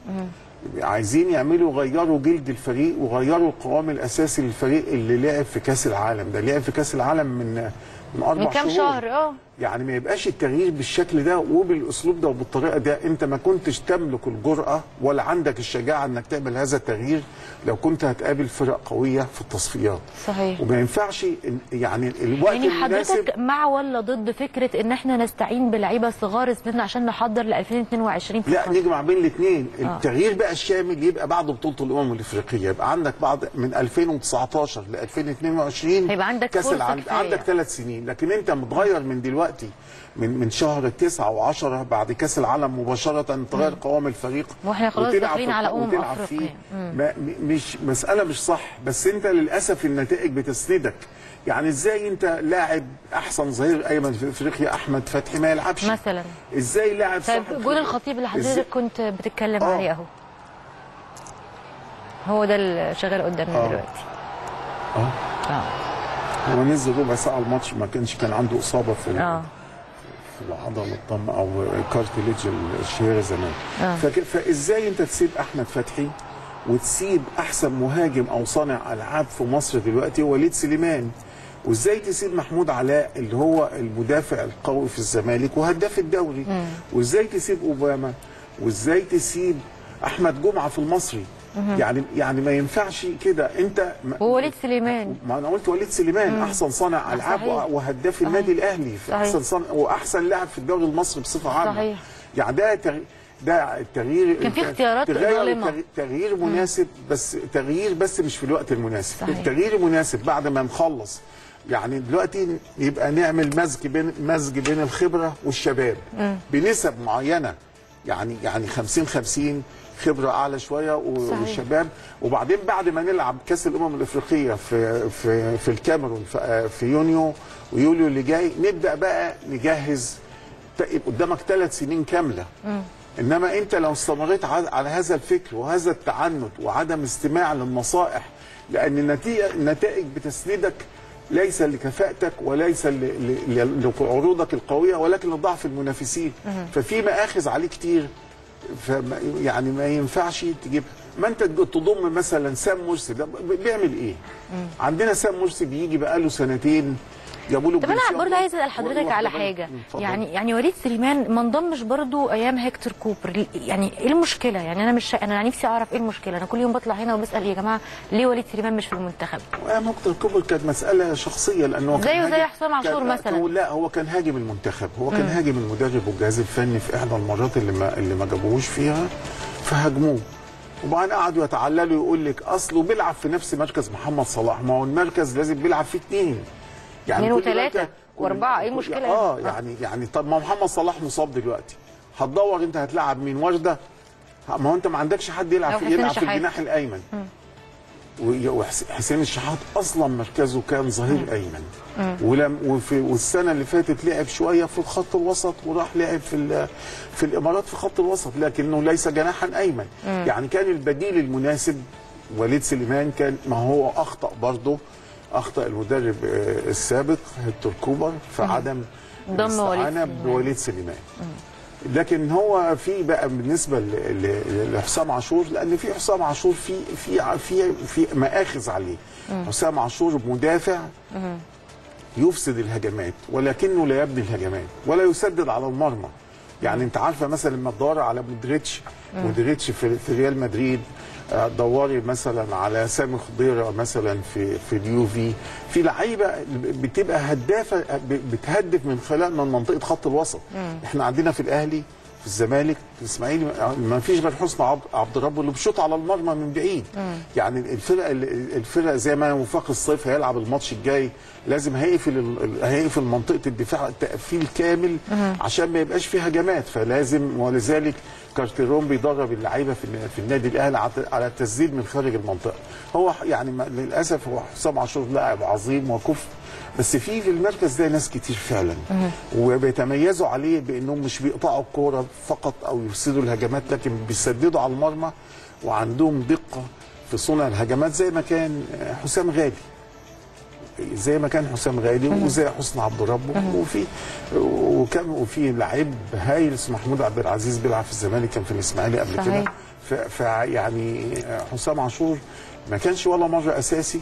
عايزين يعملوا غيروا جلد الفريق وغيروا القوام الاساسي للفريق اللي لعب في كاس العالم ده لعب في كاس العالم من من اربع من كام شهور شهر اه يعني ما يبقاش التغيير بالشكل ده وبالاسلوب ده وبالطريقه ده انت ما كنتش تملك الجرأه ولا عندك الشجاعه انك تعمل هذا التغيير لو كنت هتقابل فرق قويه في التصفيات صحيح وما ينفعش إن- يعني الوقت يعني المناسب حضرتك مع ولا ضد فكره ان احنا نستعين بلعيبه صغار السن عشان نحضر ل 2022 لا فقط؟ نجمع بين الاثنين التغيير بقى الشامل يبقى بعد بطوله الامم الافريقيه يبقى عندك بعد من 2019 ل 2022 هيبقى عندك كاس فرصة العالم كفاية. عندك ثلاث سنين لكن انت متغير من دلوقتي من من شهر 9 و10 بعد كاس العالم مباشره تغير قوام الفريق واحنا خلاص وتلعب داخلين في- على أمم وتلعب أفريقيا. فيه. ما م- مش مساله مش صح بس انت للاسف النتائج بتسندك يعني ازاي انت لاعب احسن ظهير ايمن في افريقيا احمد فتحي ما يلعبش مثلا ازاي لاعب طيب صاحب جول الخطيب اللي إزاي- حضرتك كنت بتتكلم آه. عليه اهو هو ده اللي شغال قدامنا آه. دلوقتي اه اه هو نزل ربع ساعه الماتش ما كانش كان عنده اصابه في اه في العضله الضم او كارتليج الشهيره زمان آه. فك- فازاي انت تسيب احمد فتحي وتسيب احسن مهاجم او صانع العاب في مصر دلوقتي وليد سليمان وازاي تسيب محمود علاء اللي هو المدافع القوي في الزمالك وهداف الدوري وازاي تسيب اوباما وازاي تسيب احمد جمعه في المصري يعني يعني ما ينفعش كده انت ما- ووليد سليمان ما انا قلت وليد سليمان احسن صانع العاب صحيح. وهداف النادي الاهلي في صحيح. احسن صانع واحسن لاعب في الدوري المصري بصفه عامه صحيح. يعني ده تغ... ده التغيير كان في اختيارات تغير ظالمة. تغ- تغيير مناسب بس تغيير بس مش في الوقت المناسب صحيح. التغيير مناسب بعد ما نخلص يعني دلوقتي يبقى نعمل مزج بين مزج بين الخبره والشباب بنسب معينه يعني يعني 50 50 خبره اعلى شويه و- صحيح. والشباب وبعدين بعد ما نلعب كاس الامم الافريقيه في في في الكاميرون في, في يونيو ويوليو اللي جاي نبدا بقى نجهز ت- يبقى قدامك ثلاث سنين كامله انما انت لو استمريت ع- على هذا الفكر وهذا التعنت وعدم استماع للنصائح لان النتيجه النتائج بتسندك ليس لكفاءتك وليس ل- ل- ل- لعروضك القويه ولكن لضعف المنافسين ففي مآخذ عليه كتير فما يعني ما ينفعش تجيب ما انت تضم مثلا سام مرسي ده ب- بيعمل ايه؟ عندنا سام مرسي بيجي بقاله سنتين جابوا له طب انا جنسية برضه و- عايز اسال حضرتك و- على واخد بالك. حاجه مم، اتفضل. يعني يعني وليد سليمان ما انضمش برضه ايام هيكتور كوبر يعني ايه المشكله يعني انا مش شا... انا نفسي اعرف ايه المشكله انا كل يوم بطلع هنا وبسال يا جماعه ليه وليد سليمان مش في المنتخب نقطة الكبر كانت مسألة شخصية لأنه كان زيه زي هاجم- حسام عاشور كان- مثلاً. هو لا هو كان هاجم المنتخب هو كان هاجم المدرب والجهاز الفني في إحدى المرات اللي ما اللي ما جابوهوش فيها فهاجموه وبعدين قعدوا يتعللوا يقول لك اصله بيلعب في نفس مركز محمد صلاح ما هو المركز لازم بيلعب فيه اثنين يعني اتنين كل وتلاتة مركز- وأربعة، إيه المشكلة يعني؟ اه يعني يعني طب ما محمد صلاح مصاب دلوقتي هتدور انت هتلعب مين ورده ما هو انت ما عندكش حد لو يلعب في حسين يلعب في الشحات. الجناح الايمن وحسين الشحات اصلا مركزه كان ظهير ايمن ولم وفي والسنه اللي فاتت لعب شويه في الخط الوسط وراح لعب في ال- في الامارات في خط الوسط لكنه ليس جناحا ايمن يعني كان البديل المناسب وليد سليمان كان ما هو اخطا برضه اخطا المدرب آه، السابق هيكتور كوبر في عدم ضم وليد الاستعانه سليمان. بوليد سليمان لكن هو في بقى بالنسبه ل- ل- لحسام عاشور لان في حسام عاشور في في ع- في في مآخذ عليه حسام عاشور مدافع يفسد الهجمات ولكنه لا يبني الهجمات ولا يسدد على المرمى يعني انت عارفه مثلا لما تدور على مودريتش مودريتش في, في ريال مدريد آه، دوري مثلا على سامي خضيره مثلا في في اليوفي في لعيبه بتبقى هدافه ب- بتهدف من خلال من منطقه خط الوسط احنا عندنا في الاهلي في الزمالك في الاسماعيلي ما فيش غير حسني عبد عبد الرب اللي بيشوط على المرمى من بعيد يعني الفرق الفرق زي ما وفاق الصيف هيلعب الماتش الجاي لازم هيقفل ال- هيقفل منطقه الدفاع تقفيل كامل عشان ما يبقاش فيه هجمات فلازم ولذلك كارتيرون بيدرب اللعيبه في الن- في النادي الاهلي على- على التسديد من خارج المنطقه هو ح- يعني ما- للاسف هو حسام عاشور لاعب عظيم وكفء بس في في المركز ده ناس كتير فعلا وبيتميزوا عليه بانهم مش بيقطعوا الكوره فقط او يفسدوا الهجمات لكن بيسددوا على المرمى وعندهم دقه في صنع الهجمات زي ما كان حسام غالي زي ما كان حسام غالي وزي حسني عبد الرب وفي وكان وفي لعيب هايل اسمه محمود عبد العزيز بيلعب في الزمالك كان في الاسماعيلي قبل كده صحيح. ف- فيعني حسام عاشور ما كانش ولا مره اساسي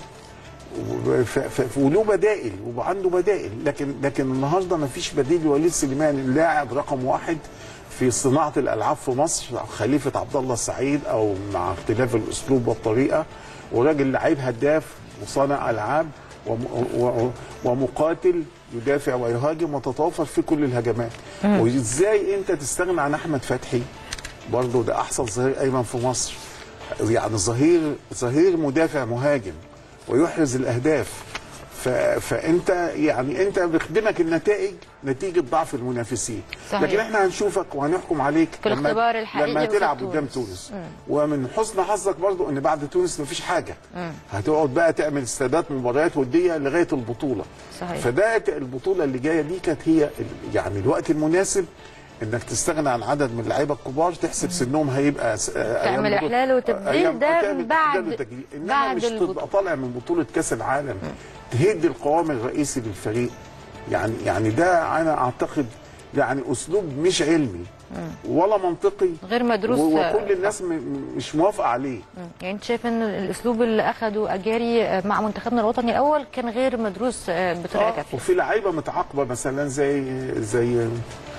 و- ف- ف- وله بدائل وعنده بدائل لكن لكن النهارده ما فيش بديل لوليد سليمان اللاعب رقم واحد في صناعه الالعاب في مصر خليفه عبد الله السعيد او مع اختلاف الاسلوب والطريقه وراجل لعيب هداف وصانع العاب وم- و- ومقاتل يدافع ويهاجم وتتوفر في كل الهجمات وازاي انت تستغنى عن احمد فتحي برضه ده احسن ظهير ايمن في مصر يعني ظهير ظهير مدافع مهاجم ويحرز الاهداف ف... فانت يعني انت بيخدمك النتائج نتيجه ضعف المنافسين صحيح. لكن احنا هنشوفك وهنحكم عليك في الاختبار الحقيقي لما وفي تلعب تونس. قدام تونس ومن حسن حظك برضو ان بعد تونس مفيش حاجه هتقعد بقى تعمل استادات مباريات وديه لغايه البطوله صحيح. فده البطوله اللي جايه دي كانت هي ال- يعني الوقت المناسب انك تستغنى عن عدد من اللعيبه الكبار تحسب سنهم هيبقى س- آه، تعمل أيام بطولة- إحلال وتبديل أيام- ده تعمل بعد- إحلال وتجديد. انما بعد مش البطولة. تبقى طالع من بطوله كاس العالم تهد القوام الرئيسي للفريق يعني يعني ده انا اعتقد يعني اسلوب مش علمي ولا منطقي غير مدروس و- وكل الناس م- م- مش موافقه عليه يعني انت شايف ان الاسلوب اللي اخده اجاري مع منتخبنا الوطني الاول كان غير مدروس بطريقه آه، كافيه وفي لعيبه متعاقبه مثلا زي زي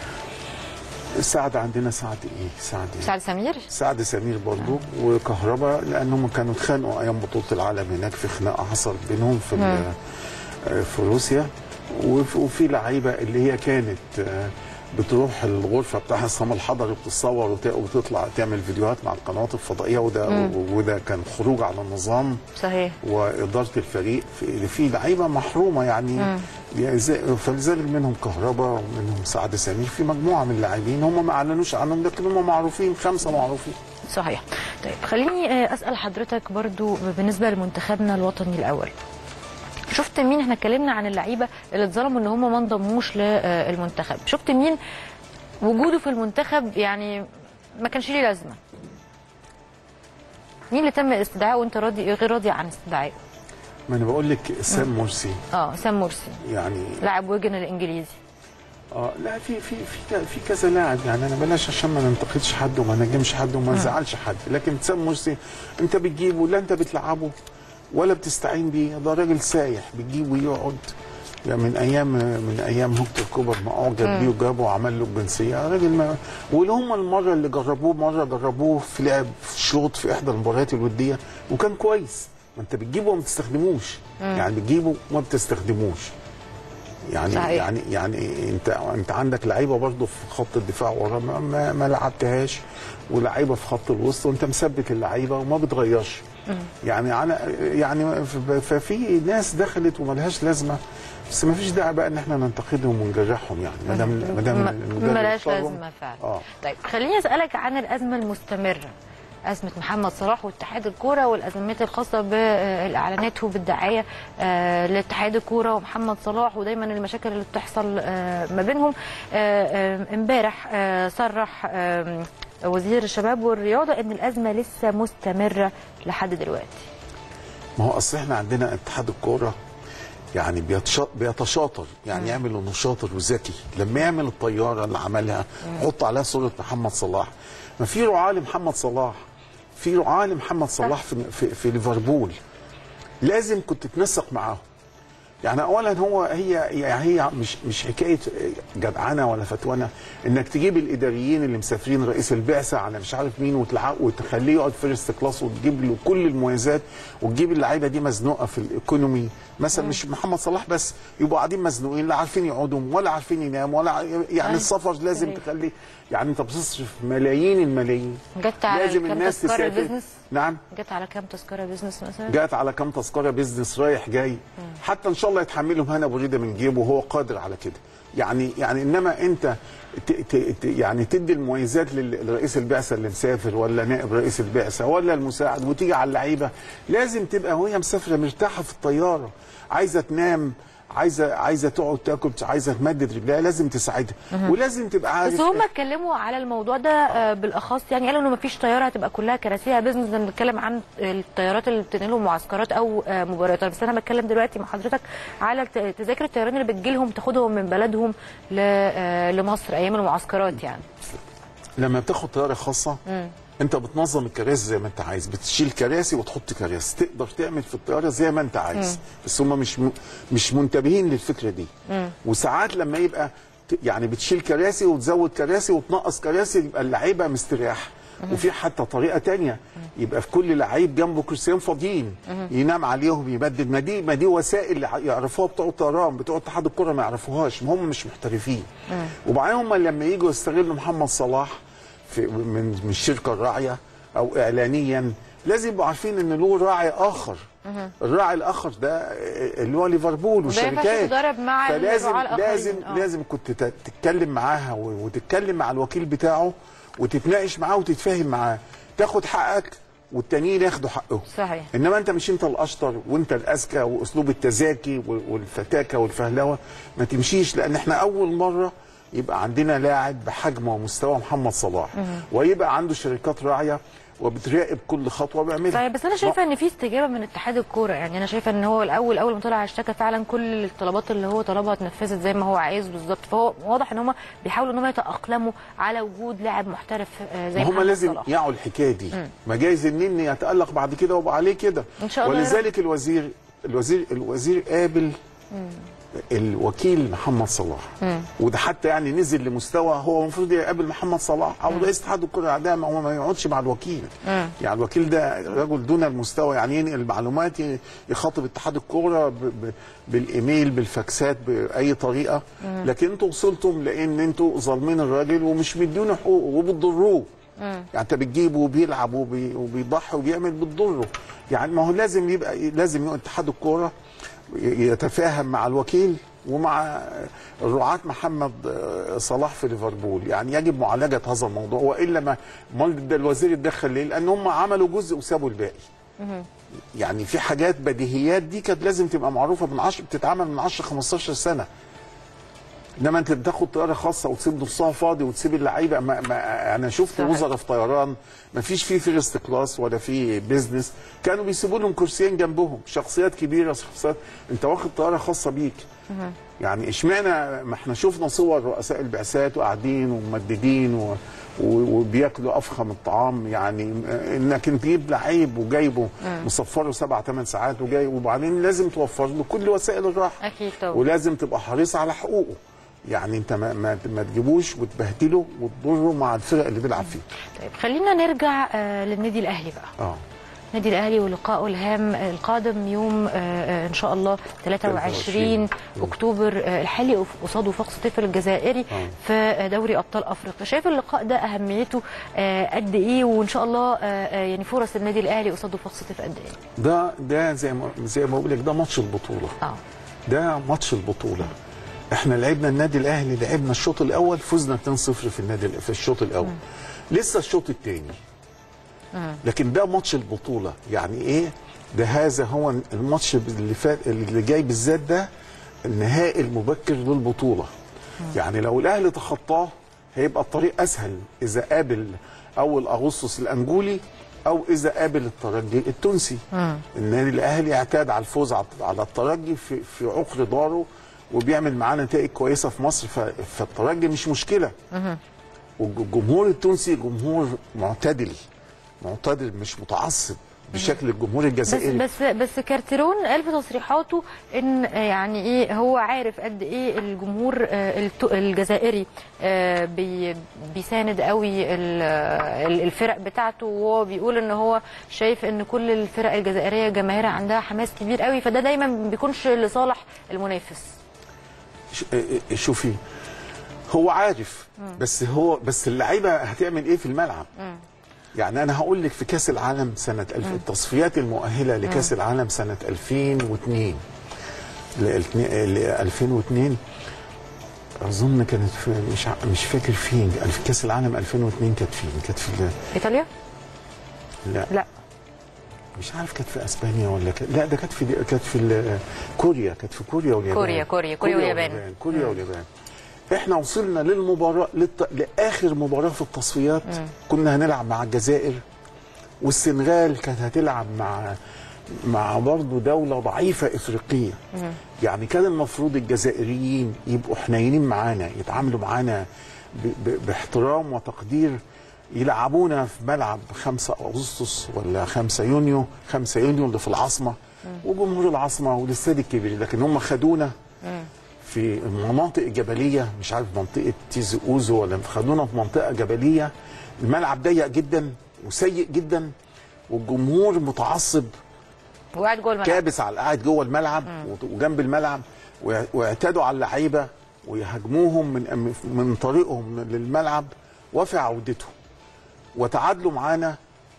سعد عندنا سعد ايه سعد إيه؟ سعد سمير سعد سمير برضو وكهربا لانهم كانوا اتخانقوا ايام بطوله العالم هناك في خناقه حصلت بينهم في ال- آه، في روسيا وف- وفي لعيبه اللي هي كانت آه، بتروح الغرفه بتاع عصام الحضري بتتصور وت- وتطلع تعمل فيديوهات مع القنوات الفضائيه وده وده كان خروج على النظام صحيح واداره الفريق في, في لعيبه محرومه يعني يعني زي- فلذلك منهم كهربا ومنهم سعد سمير في مجموعه من اللاعبين هم ما اعلنوش عنهم لكن هم معروفين خمسه معروفين صحيح طيب خليني آه، اسال حضرتك برضو بالنسبه لمنتخبنا الوطني الاول شفت مين احنا اتكلمنا عن اللعيبه اللي اتظلموا ان هم ما انضموش للمنتخب شفت مين وجوده في المنتخب يعني ما كانش ليه لازمه مين اللي تم استدعائه وانت راضي غير راضي عن استدعائه ما انا بقول لك سام مرسي اه سام مرسي يعني لاعب ويجن الانجليزي اه لا في في في في كذا لاعب يعني انا بلاش عشان ما ننتقدش حد وما نجمش حد وما نزعلش حد لكن سام مرسي انت بتجيبه لا انت بتلعبه ولا بتستعين بيه ده راجل سايح بتجيبه يقعد يعني من ايام من ايام هوكتر كوبر ما اعجب بيه وجابه وعمل له الجنسيه راجل ما واللي هم المره اللي جربوه مره جربوه في لعب في شوط في احدى المباريات الوديه وكان كويس ما انت بتجيبه وما بتستخدموش يعني بتجيبه وما بتستخدموش يعني صحيح. يعني يعني انت انت عندك لعيبه برضه في خط الدفاع ورا ما, ما, ما لعبتهاش ولعيبه في خط الوسط وانت مثبت اللعيبه وما بتغيرش يعني انا يعني ف- ففي ناس دخلت وملهاش لازمه بس ما فيش داعي بقى ان احنا ننتقدهم ونجرحهم يعني ما دام ما دام ما- المدرب ملهاش اختارهم. لازمه فعلا اه طيب خليني اسالك عن الازمه المستمره ازمه محمد صلاح واتحاد الكوره والازمات الخاصه بالاعلانات وبالدعايه آه، لاتحاد الكوره ومحمد صلاح ودايما المشاكل اللي بتحصل آه، ما بينهم آه، آه، امبارح آه، صرح آه، وزير الشباب والرياضه ان الازمه لسه مستمره لحد دلوقتي ما هو اصل احنا عندنا اتحاد الكوره يعني بيتشا- بيتشاطر يعني يعمل انه شاطر وذكي لما يعمل الطياره اللي عملها حط عليها صوره محمد صلاح ما في رعاه لمحمد صلاح في رعاه لمحمد صلاح في, في, في ليفربول لازم كنت تنسق معاهم يعني اولا هو هي يعني هي مش مش حكايه جدعنه ولا فتوانه انك تجيب الاداريين اللي مسافرين رئيس البعثه على مش عارف مين وتلع- وتخليه يقعد فيرست كلاس وتجيب له كل المميزات وتجيب اللعيبه دي مزنوقه في الايكونومي مثلا مش محمد صلاح بس يبقوا قاعدين مزنوقين لا عارفين يقعدوا ولا عارفين يناموا ولا ع- يعني السفر لازم صحيح. تخلي يعني انت بتصرف ملايين الملايين جت على لازم كام الناس تذكره تسافر بيزنس نعم جت على كام تذكره بيزنس مثلا جات على كام تذكره بيزنس رايح جاي حتى ان شاء الله يتحملهم هنا ابو ريده من جيبه وهو قادر على كده يعني يعني انما انت ت ت ت يعني تدي المميزات لل- لرئيس البعثه اللي مسافر ولا نائب رئيس البعثه ولا المساعد وتيجي على اللعيبه لازم تبقى وهي مسافره مرتاحه في الطياره عايزه تنام عايزه عايزه تقعد تاكل عايزه تمدد رجلها لازم تساعدها ولازم تبقى عارف بس هم اتكلموا على الموضوع ده آه، بالاخص يعني قالوا انه مفيش طياره هتبقى كلها كراسيها بزنس ده بنتكلم عن الطيارات اللي بتنقلهم معسكرات او آه، مباريات بس انا بتكلم دلوقتي مع حضرتك على الت- تذاكر الطيران اللي بتجيلهم تاخدهم من بلدهم ل- آه، لمصر ايام المعسكرات يعني لما بتاخد طياره خاصه انت بتنظم الكراسي زي ما انت عايز بتشيل كراسي وتحط كراسي تقدر تعمل في الطياره زي ما انت عايز بس هم مش م... مش منتبهين للفكره دي وساعات لما يبقى ت- يعني بتشيل كراسي وتزود كراسي وتنقص كراسي يبقى اللعيبه مستريحه وفي حتى طريقه تانية يبقى في كل لعيب جنبه كرسيين فاضيين ينام عليهم يبدل ما دي ما دي وسائل يعرفوها بتوع الطيران بتوع اتحاد الكره ما يعرفوهاش ما هم مش محترفين وبعدين هم لما يجوا يستغلوا محمد صلاح في من من الشركه الراعيه او اعلانيا لازم يبقوا عارفين ان له راعي اخر الراعي الاخر ده اللي هو ليفربول وده ينفعش والشركات يتضارب مع فلازم الرعاة الآخرين. لازم آه. لازم كنت ت- تتكلم معاها و- وتتكلم مع الوكيل بتاعه وتتناقش معاه وتتفاهم معاه تاخد حقك والتانيين ياخدوا حقهم صحيح انما انت مش انت الاشطر وانت الاذكى واسلوب التزاكي وال- والفتاكه والفهلوه ما تمشيش لان احنا اول مره يبقى عندنا لاعب بحجم ومستوى محمد صلاح ويبقى عنده شركات راعيه وبتراقب كل خطوه بيعملها طيب بس انا شايفه ان في استجابه من اتحاد الكوره يعني انا شايفه ان هو الاول اول ما طلع اشتكى فعلا كل الطلبات اللي هو طلبها اتنفذت زي ما هو عايز بالظبط فهو واضح ان هم بيحاولوا ان هم يتاقلموا على وجود لاعب محترف آه، زي ما هم محمد لازم صلاح. يعوا الحكايه دي ما جايز النني يتالق بعد كده ويبقى عليه كده إن شاء الله يا رب. ولذلك الوزير الوزير الوزير قابل الوكيل محمد صلاح وده حتى يعني نزل لمستوى هو المفروض يقابل محمد صلاح او رئيس اتحاد الكره ده ما هو ما يقعدش مع الوكيل يعني الوكيل ده رجل دون المستوى يعني ينقل المعلومات ي- يخاطب اتحاد الكوره ب- ب- بالايميل بالفاكسات باي طريقه لكن انتوا وصلتم لان انتوا ظالمين الراجل ومش مديونه حقوقه وبتضروه يعني انت بتجيبه وبيلعب وبي- وبيضحي وبيعمل بتضره يعني ما هو لازم يبقى لازم يبقى اتحاد الكوره يتفاهم مع الوكيل ومع الرعاة محمد صلاح في ليفربول يعني يجب معالجة هذا الموضوع وإلا ما امال ده الوزير اتدخل ليه لأن هم عملوا جزء وسابوا الباقي يعني في حاجات بديهيات دي كانت لازم تبقى معروفة من 10 بتتعمل من 10 15 سنة انما انت بتاخد طياره خاصه وتسيب نصها فاضي وتسيب اللعيبه ما ما انا شفت صحيح. وزراء في طيران ما فيش فيه فيرست كلاس ولا فيه بيزنس كانوا بيسيبوا لهم كرسيين جنبهم شخصيات كبيره شخصيات انت واخد طياره خاصه بيك يعني اشمعنى ما احنا شفنا صور رؤساء البعثات وقاعدين وممددين و... و- وبياكلوا افخم الطعام يعني انك تجيب لعيب وجايبه مصفره سبع ثمان ساعات وجاي وبعدين لازم توفر له كل وسائل الراحه اكيد طبعا ولازم تبقى حريص على حقوقه يعني انت ما, ما, ما تجيبوش وتبهدله وتضره مع الفرق اللي بيلعب فيه طيب خلينا نرجع آه، للنادي الاهلي بقى اه النادي الاهلي ولقائه الهام القادم يوم آه، آه، ان شاء الله 23 اكتوبر آه، الحالي قصاد وفاق سطيف الجزائري آه. في دوري ابطال افريقيا شايف اللقاء ده اهميته آه، قد ايه وان شاء الله آه، آه، يعني فرص النادي الاهلي قصاد وفاق سطيف قد ايه ده ده زي ما زي ما بقول لك ده ماتش البطوله اه ده ماتش البطوله احنا لعبنا النادي الاهلي لعبنا الشوط الاول فزنا 2-0 في النادي في الشوط الاول لسه الشوط الثاني لكن ده ماتش البطوله يعني ايه ده هذا هو الماتش اللي فات اللي جاي بالذات ده النهائي المبكر للبطوله يعني لو الاهلي تخطاه هيبقى الطريق اسهل اذا قابل اول اغسطس الانجولي او اذا قابل الترجي التونسي النادي الاهلي اعتاد على الفوز على على الترجي في في عقر داره وبيعمل معاه نتائج كويسه في مصر ف- فالترجي مش مشكله والجمهور التونسي جمهور معتدل معتدل مش متعصب بشكل الجمهور بس الجزائري بس بس كارتيرون قال في تصريحاته ان آه، يعني ايه هو عارف قد ايه الجمهور آه، الت- الجزائري آه، بي بيساند قوي ال- ال- الفرق بتاعته وهو بيقول ان هو شايف ان كل الفرق الجزائريه جماهيرها عندها حماس كبير قوي فده دايما ما بيكونش لصالح المنافس ش- اه- شوفي هو عارف بس هو بس اللعيبه هتعمل ايه في الملعب يعني انا هقول لك في كاس العالم سنه الف التصفيات المؤهله لكاس العالم سنه 2002 ل 2002 اظن كانت في مش ع- مش فاكر فين في كاس العالم 2002 كانت فين كانت في ال- ايطاليا لا لا مش عارف كانت في اسبانيا ولا كانت لا ده كانت في كانت في ال- كوريا كانت في كوريا واليابان كوريا- كوريا- كوريا واليابان. كوريا واليابان احنا وصلنا للمباراه للت... لاخر مباراه في التصفيات كنا هنلعب مع الجزائر والسنغال كانت هتلعب مع مع برضه دولة ضعيفة إفريقية يعني كان المفروض الجزائريين يبقوا حنينين معانا يتعاملوا معانا ب... ب... باحترام وتقدير يلعبونا في ملعب 5 أغسطس ولا 5 يونيو 5 يونيو اللي في العاصمة وجمهور العاصمة والاستاد الكبير لكن هم خدونا في مناطق جبليه مش عارف منطقه تيزي اوزو ولا خدونا في منطقه جبليه الملعب ضيق جدا وسيء جدا والجمهور متعصب وقاعد جوه الملعب كابس على قاعد جوه الملعب وجنب الملعب ويع- واعتادوا على اللعيبه ويهاجموهم من من طريقهم للملعب وفي عودتهم وتعادلوا معانا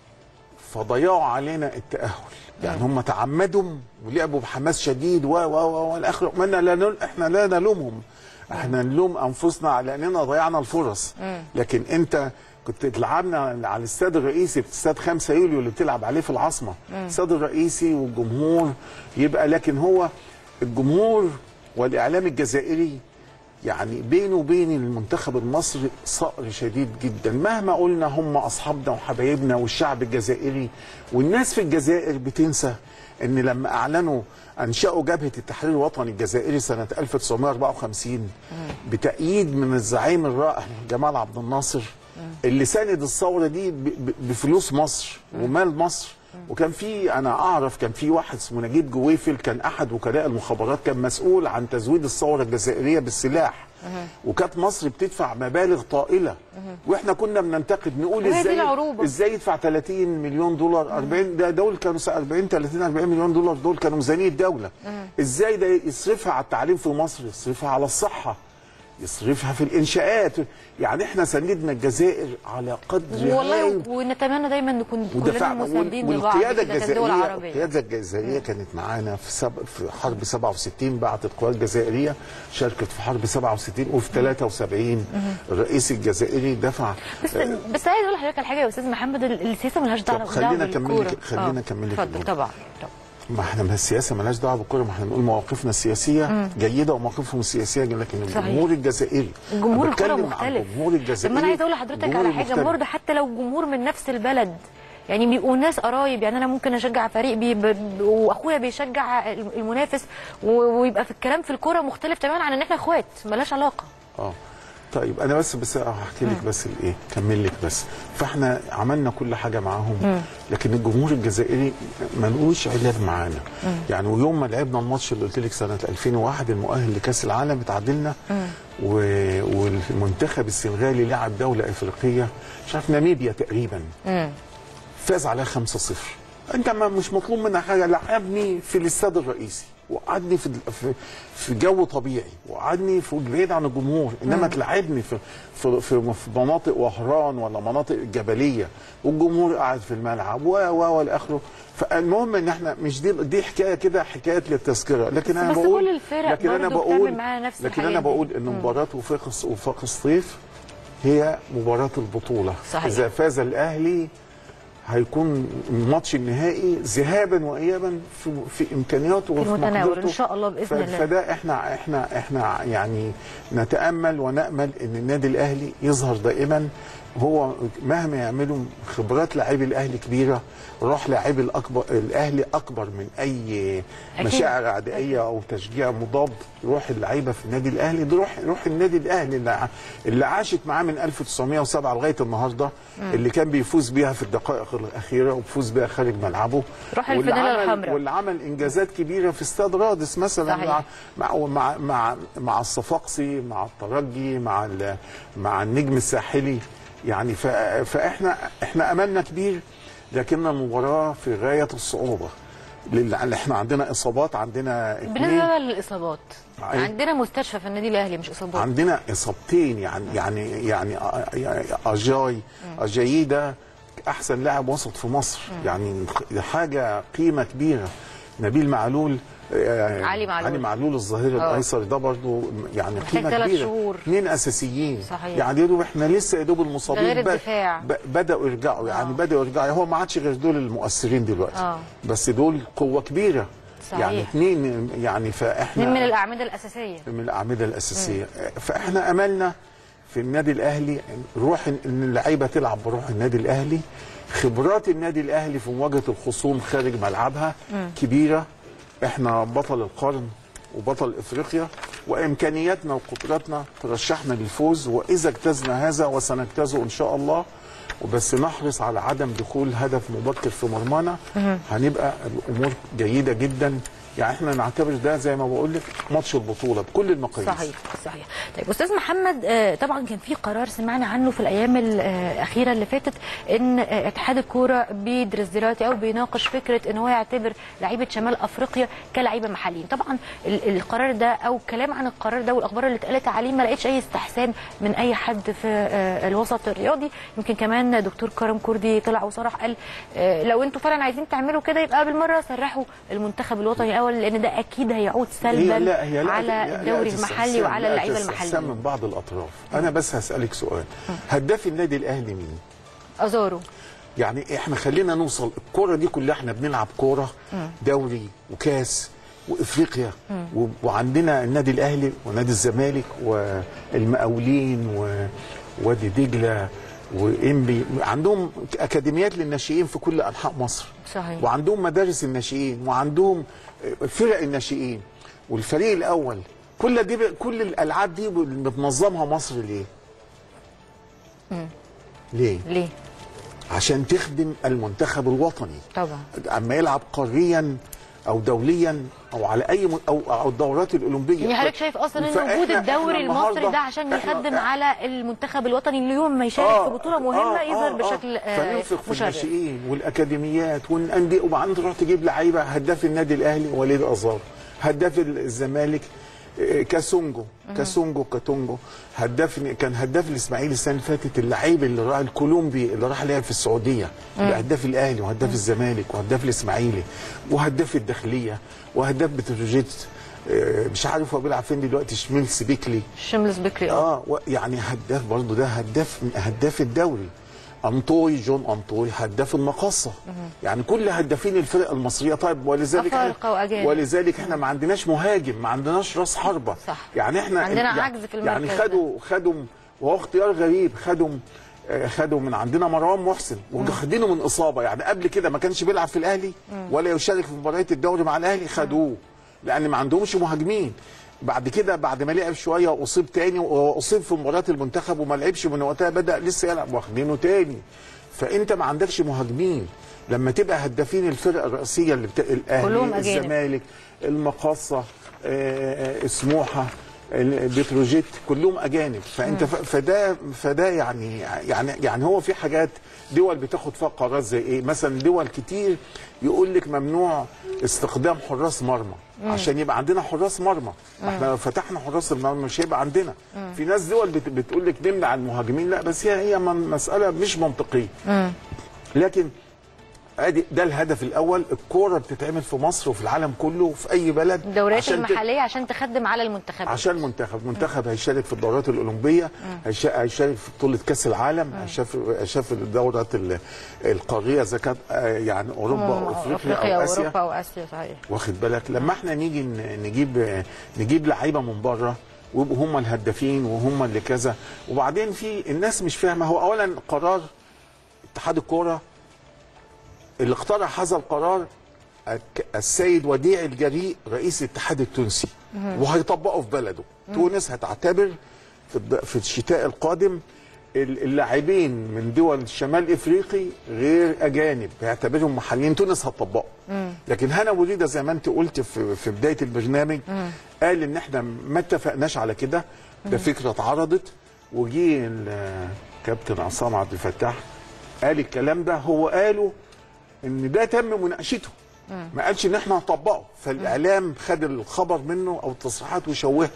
فضيعوا علينا التاهل يعني هم تعمدوا ولعبوا بحماس شديد و و و والاخر ما لا نل... احنا لا نلومهم احنا نلوم انفسنا على اننا ضيعنا الفرص لكن انت كنت تلعبنا على الاستاد الرئيسي في استاد 5 يوليو اللي بتلعب عليه في العاصمه الاستاد الرئيسي والجمهور يبقى لكن هو الجمهور والاعلام الجزائري يعني بينه وبين المنتخب المصري صقر شديد جدا مهما قلنا هم اصحابنا وحبايبنا والشعب الجزائري والناس في الجزائر بتنسى ان لما اعلنوا انشأوا جبهه التحرير الوطني الجزائري سنه 1954 بتأييد من الزعيم الرائع جمال عبد الناصر اللي ساند الثوره دي ب- ب- بفلوس مصر ومال مصر وكان في انا اعرف كان في واحد اسمه نجيب جويفل كان احد وكلاء المخابرات كان مسؤول عن تزويد الثوره الجزائريه بالسلاح وكانت مصر بتدفع مبالغ طائله واحنا كنا بننتقد نقول وهي دي ازاي العروبة. ازاي يدفع 30 مليون دولار 40 ده دول كانوا 40 30 40 مليون دولار دول كانوا ميزانيه الدوله ازاي ده يصرفها على التعليم في مصر يصرفها على الصحه يصرفها في الانشاءات يعني احنا سندنا الجزائر على قدر والله هايل. ونتمنى دايما نكون كلنا ودفع مساندين لبعض والقياده كده كدول الجزائريه عربيه القياده الجزائريه كانت معانا في سب... في حرب 67 بعثت القوات الجزائريه شاركت في حرب 67 وفي 73 الرئيس الجزائري دفع بس بس عايز اقول لحضرتك على حاجه يا استاذ محمد ال- السياسه ملهاش دعوه طب خلينا دعوة أكمل بالكورة. لك- خلينا آه، أكمل لك اتفضل النقطة. طبعا طبعا. ما احنا ما السياسه مالهاش دعوه بالكوره ما احنا بنقول مواقفنا السياسيه جيده ومواقفهم السياسيه جيدة، لكن صحيح. الجمهور الجزائري الجمهور أنا الكوره بتكلم عن مختلف الجمهور الجزائري طب ما انا عايز اقول لحضرتك الجمهور على حاجه المختلف. برضه حتى لو جمهور من نفس البلد يعني بيبقوا ناس قرايب يعني انا ممكن اشجع فريق بي ب... واخويا بيشجع المنافس و... ويبقى في الكلام في الكوره مختلف تماما عن ان احنا اخوات ملهاش علاقه اه طيب انا بس بس هحكي لك بس الايه كمل لك بس فاحنا عملنا كل حاجه معاهم لكن الجمهور الجزائري ملوش علاج معانا يعني ويوم ما لعبنا الماتش اللي قلت لك سنه 2001 المؤهل لكاس العالم اتعادلنا و... والمنتخب السنغالي لعب دوله افريقيه مش عارف ناميبيا تقريبا فاز عليها 5-0 انت ما مش مطلوب منك حاجه لعبني في الاستاد الرئيسي وقعدني في في في جو طبيعي وقعدني في بعيد عن الجمهور انما تلعبني في في في, في مناطق وهران ولا مناطق جبليه والجمهور قاعد في الملعب و و والى اخره فالمهم ان احنا مش دي دي حكايه كده حكايه للتذكره لكن بس- انا بس بقول كل الفرق لكن انا برضو بقول بتعمل معاها نفس لكن الحاجات انا دي. بقول ان مباراه وفاق الص- وفاق الصيف هي مباراه البطوله صحيح. اذا فاز الاهلي هيكون الماتش النهائي ذهابا وايابا في, في امكانياته في وفي المتناول مقدرته. ان شاء الله ف- باذن الله فده احنا احنا احنا يعني نتامل ونامل ان النادي الاهلي يظهر دائما هو مهما يعملوا خبرات لاعبي الاهلي كبيره روح لاعبي الاكبر الاهلي اكبر من اي أكيد. مشاعر عدائيه او تشجيع مضاد روح اللعيبه في النادي الاهلي دي روح روح النادي الاهلي اللي, ع- اللي عاشت معاه من 1907 لغايه النهارده اللي كان بيفوز بيها في الدقائق الاخيره وبيفوز بيها خارج ملعبه روح واللي الفانيلا عمل- الحمراء. واللي عمل انجازات كبيره في استاد رادس مثلا صحيح. مع مع مع مع, مع الصفاقسي مع الترجي مع ال- مع النجم الساحلي يعني ف- فاحنا احنا املنا كبير لكن المباراه في غايه الصعوبه لان احنا عندنا اصابات عندنا اثنين بالنسبه بقى للاصابات أيوة. عندنا مستشفى في النادي الاهلي مش اصابات عندنا اصابتين يعني يعني يعني أ- يعني اجاي اجاي ده احسن لاعب وسط في مصر يعني حاجه قيمه كبيره نبيل معلول آه، علي معلول. علي معلول الظهير آه. الايسر ده برضه يعني محتاج قيمه ثلاث كبيره شهور. اثنين اساسيين صحيح. يعني يا دوب احنا لسه يا دوب المصابين ده غير ب- الدفاع. ب- بداوا يرجعوا يعني بداوا يرجعوا هو ما عادش غير دول المؤثرين دلوقتي آه. بس دول قوه كبيره صحيح. يعني اثنين يعني فاحنا اثنين من الاعمده الاساسيه من الاعمده الاساسيه فاحنا املنا في النادي الاهلي روح ان اللعيبه تلعب بروح النادي الاهلي خبرات النادي الاهلي في مواجهه الخصوم خارج ملعبها كبيره احنا بطل القرن وبطل افريقيا وامكانياتنا وقدراتنا ترشحنا للفوز واذا اجتزنا هذا وسنجتازه ان شاء الله وبس نحرص على عدم دخول هدف مبكر في مرمانا هنبقى الامور جيده جدا يعني احنا نعتبر ده زي ما بقول لك ماتش البطوله بكل المقاييس صحيح صحيح طيب استاذ محمد آه، طبعا كان في قرار سمعنا عنه في الايام الاخيره اللي فاتت ان آه، اتحاد الكوره بيدرس دلوقتي او بيناقش فكره ان هو يعتبر لعيبه شمال افريقيا كلعيبه محليين طبعا ال- القرار ده او الكلام عن القرار ده والاخبار اللي اتقالت عليه ما لقيتش اي استحسان من اي حد في آه، الوسط الرياضي يمكن كمان دكتور كرم كردي طلع وصرح قال آه، لو انتوا فعلا عايزين تعملوا كده يبقى بالمره سرحوا المنتخب الوطني الاول لان ده اكيد هيعود سلبا هي لا هي لا على لا- الدوري لا المحلي تستحسن- وعلى لا اللعيبه تستحسن المحليين من بعض الاطراف انا بس هسالك سؤال هداف النادي الاهلي مين ازارو يعني احنا خلينا نوصل الكوره دي كلها احنا بنلعب كوره دوري وكاس وافريقيا و- وعندنا النادي الاهلي ونادي الزمالك والمقاولين ووادي دجله وانبي عندهم اكاديميات للناشئين في كل انحاء مصر صحيح. وعندهم مدارس الناشئين وعندهم فرق الناشئين والفريق الاول كل دي كل الالعاب دي بتنظمها مصر ليه؟ ليه؟ ليه عشان تخدم المنتخب الوطني طبعا اما يلعب قاريا او دوليا او على اي م... او او الدورات الاولمبيه يعني حضرتك شايف اصلا ان فإحنا- وجود الدوري إحنا المصري النهاردة- ده عشان إحنا- يخدم على المنتخب الوطني اليوم ما يشارك في بطوله مهمه يظهر بشكل آه، فننفق في مشرف الناشئين والاكاديميات والانديه وبعدين تروح تجيب لعيبه هداف النادي الاهلي وليد ازار هداف الزمالك آه، كاسونجو كاسونجو كاتونجو هداف كان هداف الاسماعيلي السنه اللي فاتت اللعيب اللي راح الكولومبي اللي راح لعب في السعوديه هداف الاهلي وهداف الزمالك وهداف الاسماعيلي وهداف الداخليه وهداف بتروجيت آه، مش عارف هو بيلعب فين دلوقتي شميلس بيكلي شملس بكري اه اه و- يعني هداف برضه ده هداف هداف الدوري انطوي جون انطوي هداف المقصه يعني كل هدافين الفرق المصريه طيب ولذلك أفارقة وأجانب. ولذلك احنا ما عندناش مهاجم ما عندناش راس حربه صح. يعني احنا عندنا يعني عجز في يعني المركز خدوا خدوا وهو اختيار غريب خدوا آه، خدوا من عندنا مروان محسن واخدينه من اصابه يعني قبل كده ما كانش بيلعب في الاهلي ولا يشارك في مباريات الدوري مع الاهلي خدوه لان ما عندهمش مهاجمين بعد كده بعد ما لعب شويه اصيب تاني واصيب في مباريات المنتخب وما لعبش من وقتها بدا لسه يلعب واخدينه تاني فانت ما عندكش مهاجمين لما تبقى هدافين الفرق الرئيسيه اللي بتا... كلهم الاهلي أجانب. الزمالك المقاصه آه، آه، سموحه بتروجيت كلهم اجانب فانت ف- فده فده يعني يعني يعني هو في حاجات دول بتاخد فيها قرارات زي ايه مثلا دول كتير يقول لك ممنوع استخدام حراس مرمى عشان يبقى عندنا حراس مرمى ما احنا لو فتحنا حراس المرمى مش هيبقى عندنا في ناس دول بت بتقول لك نمنع المهاجمين لا بس هي هي من- مساله مش منطقيه لكن ادي ده الهدف الاول الكوره بتتعمل في مصر وفي العالم كله وفي اي بلد الدوريات عشان ت- المحليه عشان تخدم على المنتخبات عشان المنتخب المنتخب هيشارك في الدورات الاولمبيه هيش- هيشارك في بطوله كاس العالم هيشارك هيشارك في الدورات ال- القاريه اذا كانت آه، يعني اوروبا او افريقيا او اسيا واوروبا واسيا صحيح واخد بالك لما احنا نيجي ن- نجيب نجيب لعيبه من بره ويبقوا هم الهدافين وهم اللي كذا وبعدين في الناس مش فاهمه هو اولا قرار اتحاد الكوره اللي اقترح هذا القرار الك- السيد وديع الجريء رئيس الاتحاد التونسي وهيطبقه في بلده تونس هتعتبر في الد- في الشتاء القادم ال- اللاعبين من دول شمال افريقي غير اجانب هيعتبرهم محليين تونس هتطبقه لكن هنا وليده زي ما انت قلت في في بدايه البرنامج قال ان احنا ما اتفقناش على كده ده فكره اتعرضت وجي ال- كابتن عصام عبد الفتاح قال الكلام ده هو قاله ان ده تم مناقشته ما قالش ان احنا هنطبقه فالاعلام خد الخبر منه او التصريحات وشوهها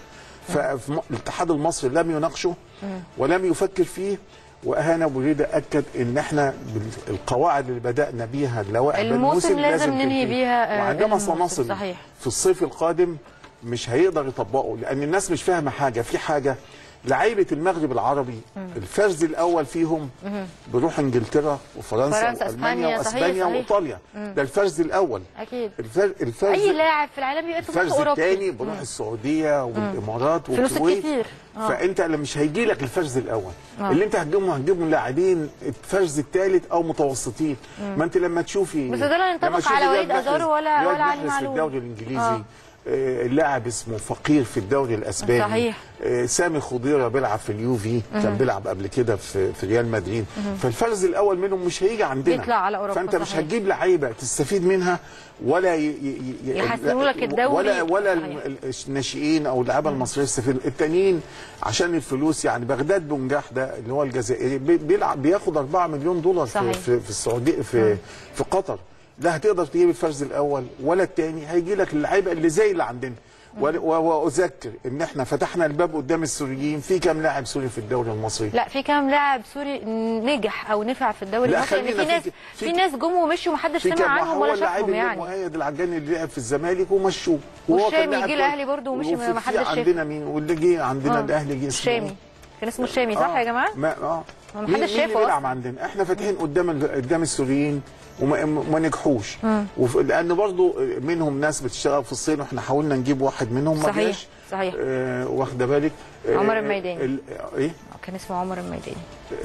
فالاتحاد المصري لم يناقشه ولم يفكر فيه واهانه ابو ريده اكد ان احنا بالقواعد اللي بدانا بيها اللوائح الموسم لازم ننهي تنتهي. بيها، آه، وعندما الموسم، سنصل صحيح. في الصيف القادم مش هيقدر يطبقه لان الناس مش فاهمه حاجه في حاجه لعيبه المغرب العربي الفرز الاول فيهم بيروح انجلترا وفرنسا فرنسا، والمانيا إسبانيا، صحيح، واسبانيا صحيح. وايطاليا ده الفرز الاول اكيد الفر... الفرز اي لاعب في العالم بيبقى في الفرز اوروبي الثاني بروح السعوديه والامارات فلوس والكويت كتير. آه. فانت اللي مش هيجي لك الفرز الاول اللي انت هتجيبهم هتجيبهم لاعبين الفرز الثالث او متوسطين ما انت لما تشوفي بس ده لا ينطبق لما تشوفي على رياض وليد محرز- أزارو ولا- رياض ولا علي محرز في معلول. الدوري الانجليزي آه. آه، لاعب اسمه فقير في الدوري الاسباني صحيح. آه، سامي خضيره بيلعب في اليوفي كان بيلعب قبل كده في في ريال مدريد فالفرز الاول منهم مش هيجي عندنا يطلع على أوروبا، فانت مش صحيح. هتجيب لعيبه تستفيد منها ولا ي... ي... ي... يحسنوا لك الدوري. ولا ولا صحيح. الم- الناشئين او اللعيبه المصريه يستفيدوا التانيين عشان الفلوس يعني بغداد بنجاح ده اللي هو الجزائري بي- بيلعب بياخد 4 مليون دولار في صحيح. في, في السعوديه في في قطر لا هتقدر تجيب الفرز الاول ولا الثاني هيجي لك اللعيبه اللي زي اللي عندنا و- و- واذكر ان احنا فتحنا الباب قدام السوريين في كام لاعب سوري في الدوري المصري لا في كام لاعب سوري نجح او نفع في الدوري لا، المصري يعني في خلينا ناس في- في, في- ناس جم ومشوا محدش في سمع كام عنهم هو ولا اللاعب شافهم اللي يعني مؤيد العجاني اللي لعب في الزمالك ومشوه وهو كان والشامي لاعب جه كويس. الأهلي برضه ومشي، وفي- ما في حدش شافه. عندنا مين واللي جه عندنا آه. الاهلي جه اسمه الشامي إيه؟ كان اسمه الشامي صح يا جماعه؟ ما اه ما مين محدش مين شافه اللي بيلعب أصلاً. عندنا احنا فاتحين قدام ال- قدام السوريين وما ما نجحوش وف... لان برضو منهم ناس بتشتغل في الصين واحنا حاولنا نجيب واحد منهم ما صحيح، جاش صحيح. آه واخده بالك آه، عمر الميداني. ال... ايه كان اسمه عمر الميداني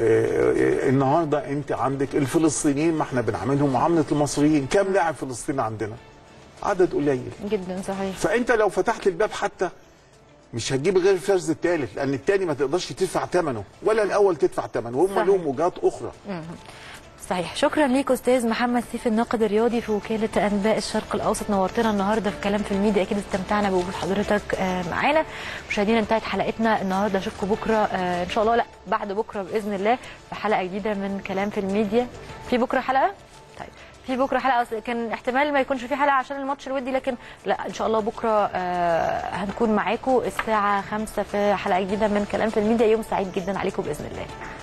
آه، النهارده انت عندك الفلسطينيين ما احنا بنعاملهم معامله المصريين كم لاعب فلسطيني عندنا عدد قليل جدا صحيح فانت لو فتحت الباب حتى مش هتجيب غير الفرز الثالث لان الثاني ما تقدرش تدفع ثمنه ولا الاول تدفع ثمنه وهم صحيح. لهم وجهات اخرى صحيح شكرا ليك استاذ محمد سيف الناقد الرياضي في وكاله انباء الشرق الاوسط نورتنا النهارده في كلام في الميديا اكيد استمتعنا بوجود حضرتك آه، معانا مشاهدينا انتهت حلقتنا النهارده اشوفكم بكره آه، ان شاء الله لا بعد بكره باذن الله في حلقه جديده من كلام في الميديا في بكره حلقه طيب في بكره حلقه أصل كان احتمال ما يكونش في حلقه عشان الماتش الودي لكن لا ان شاء الله بكره آه، هنكون معاكم الساعه 5 في حلقه جديده من كلام في الميديا يوم سعيد جدا عليكم باذن الله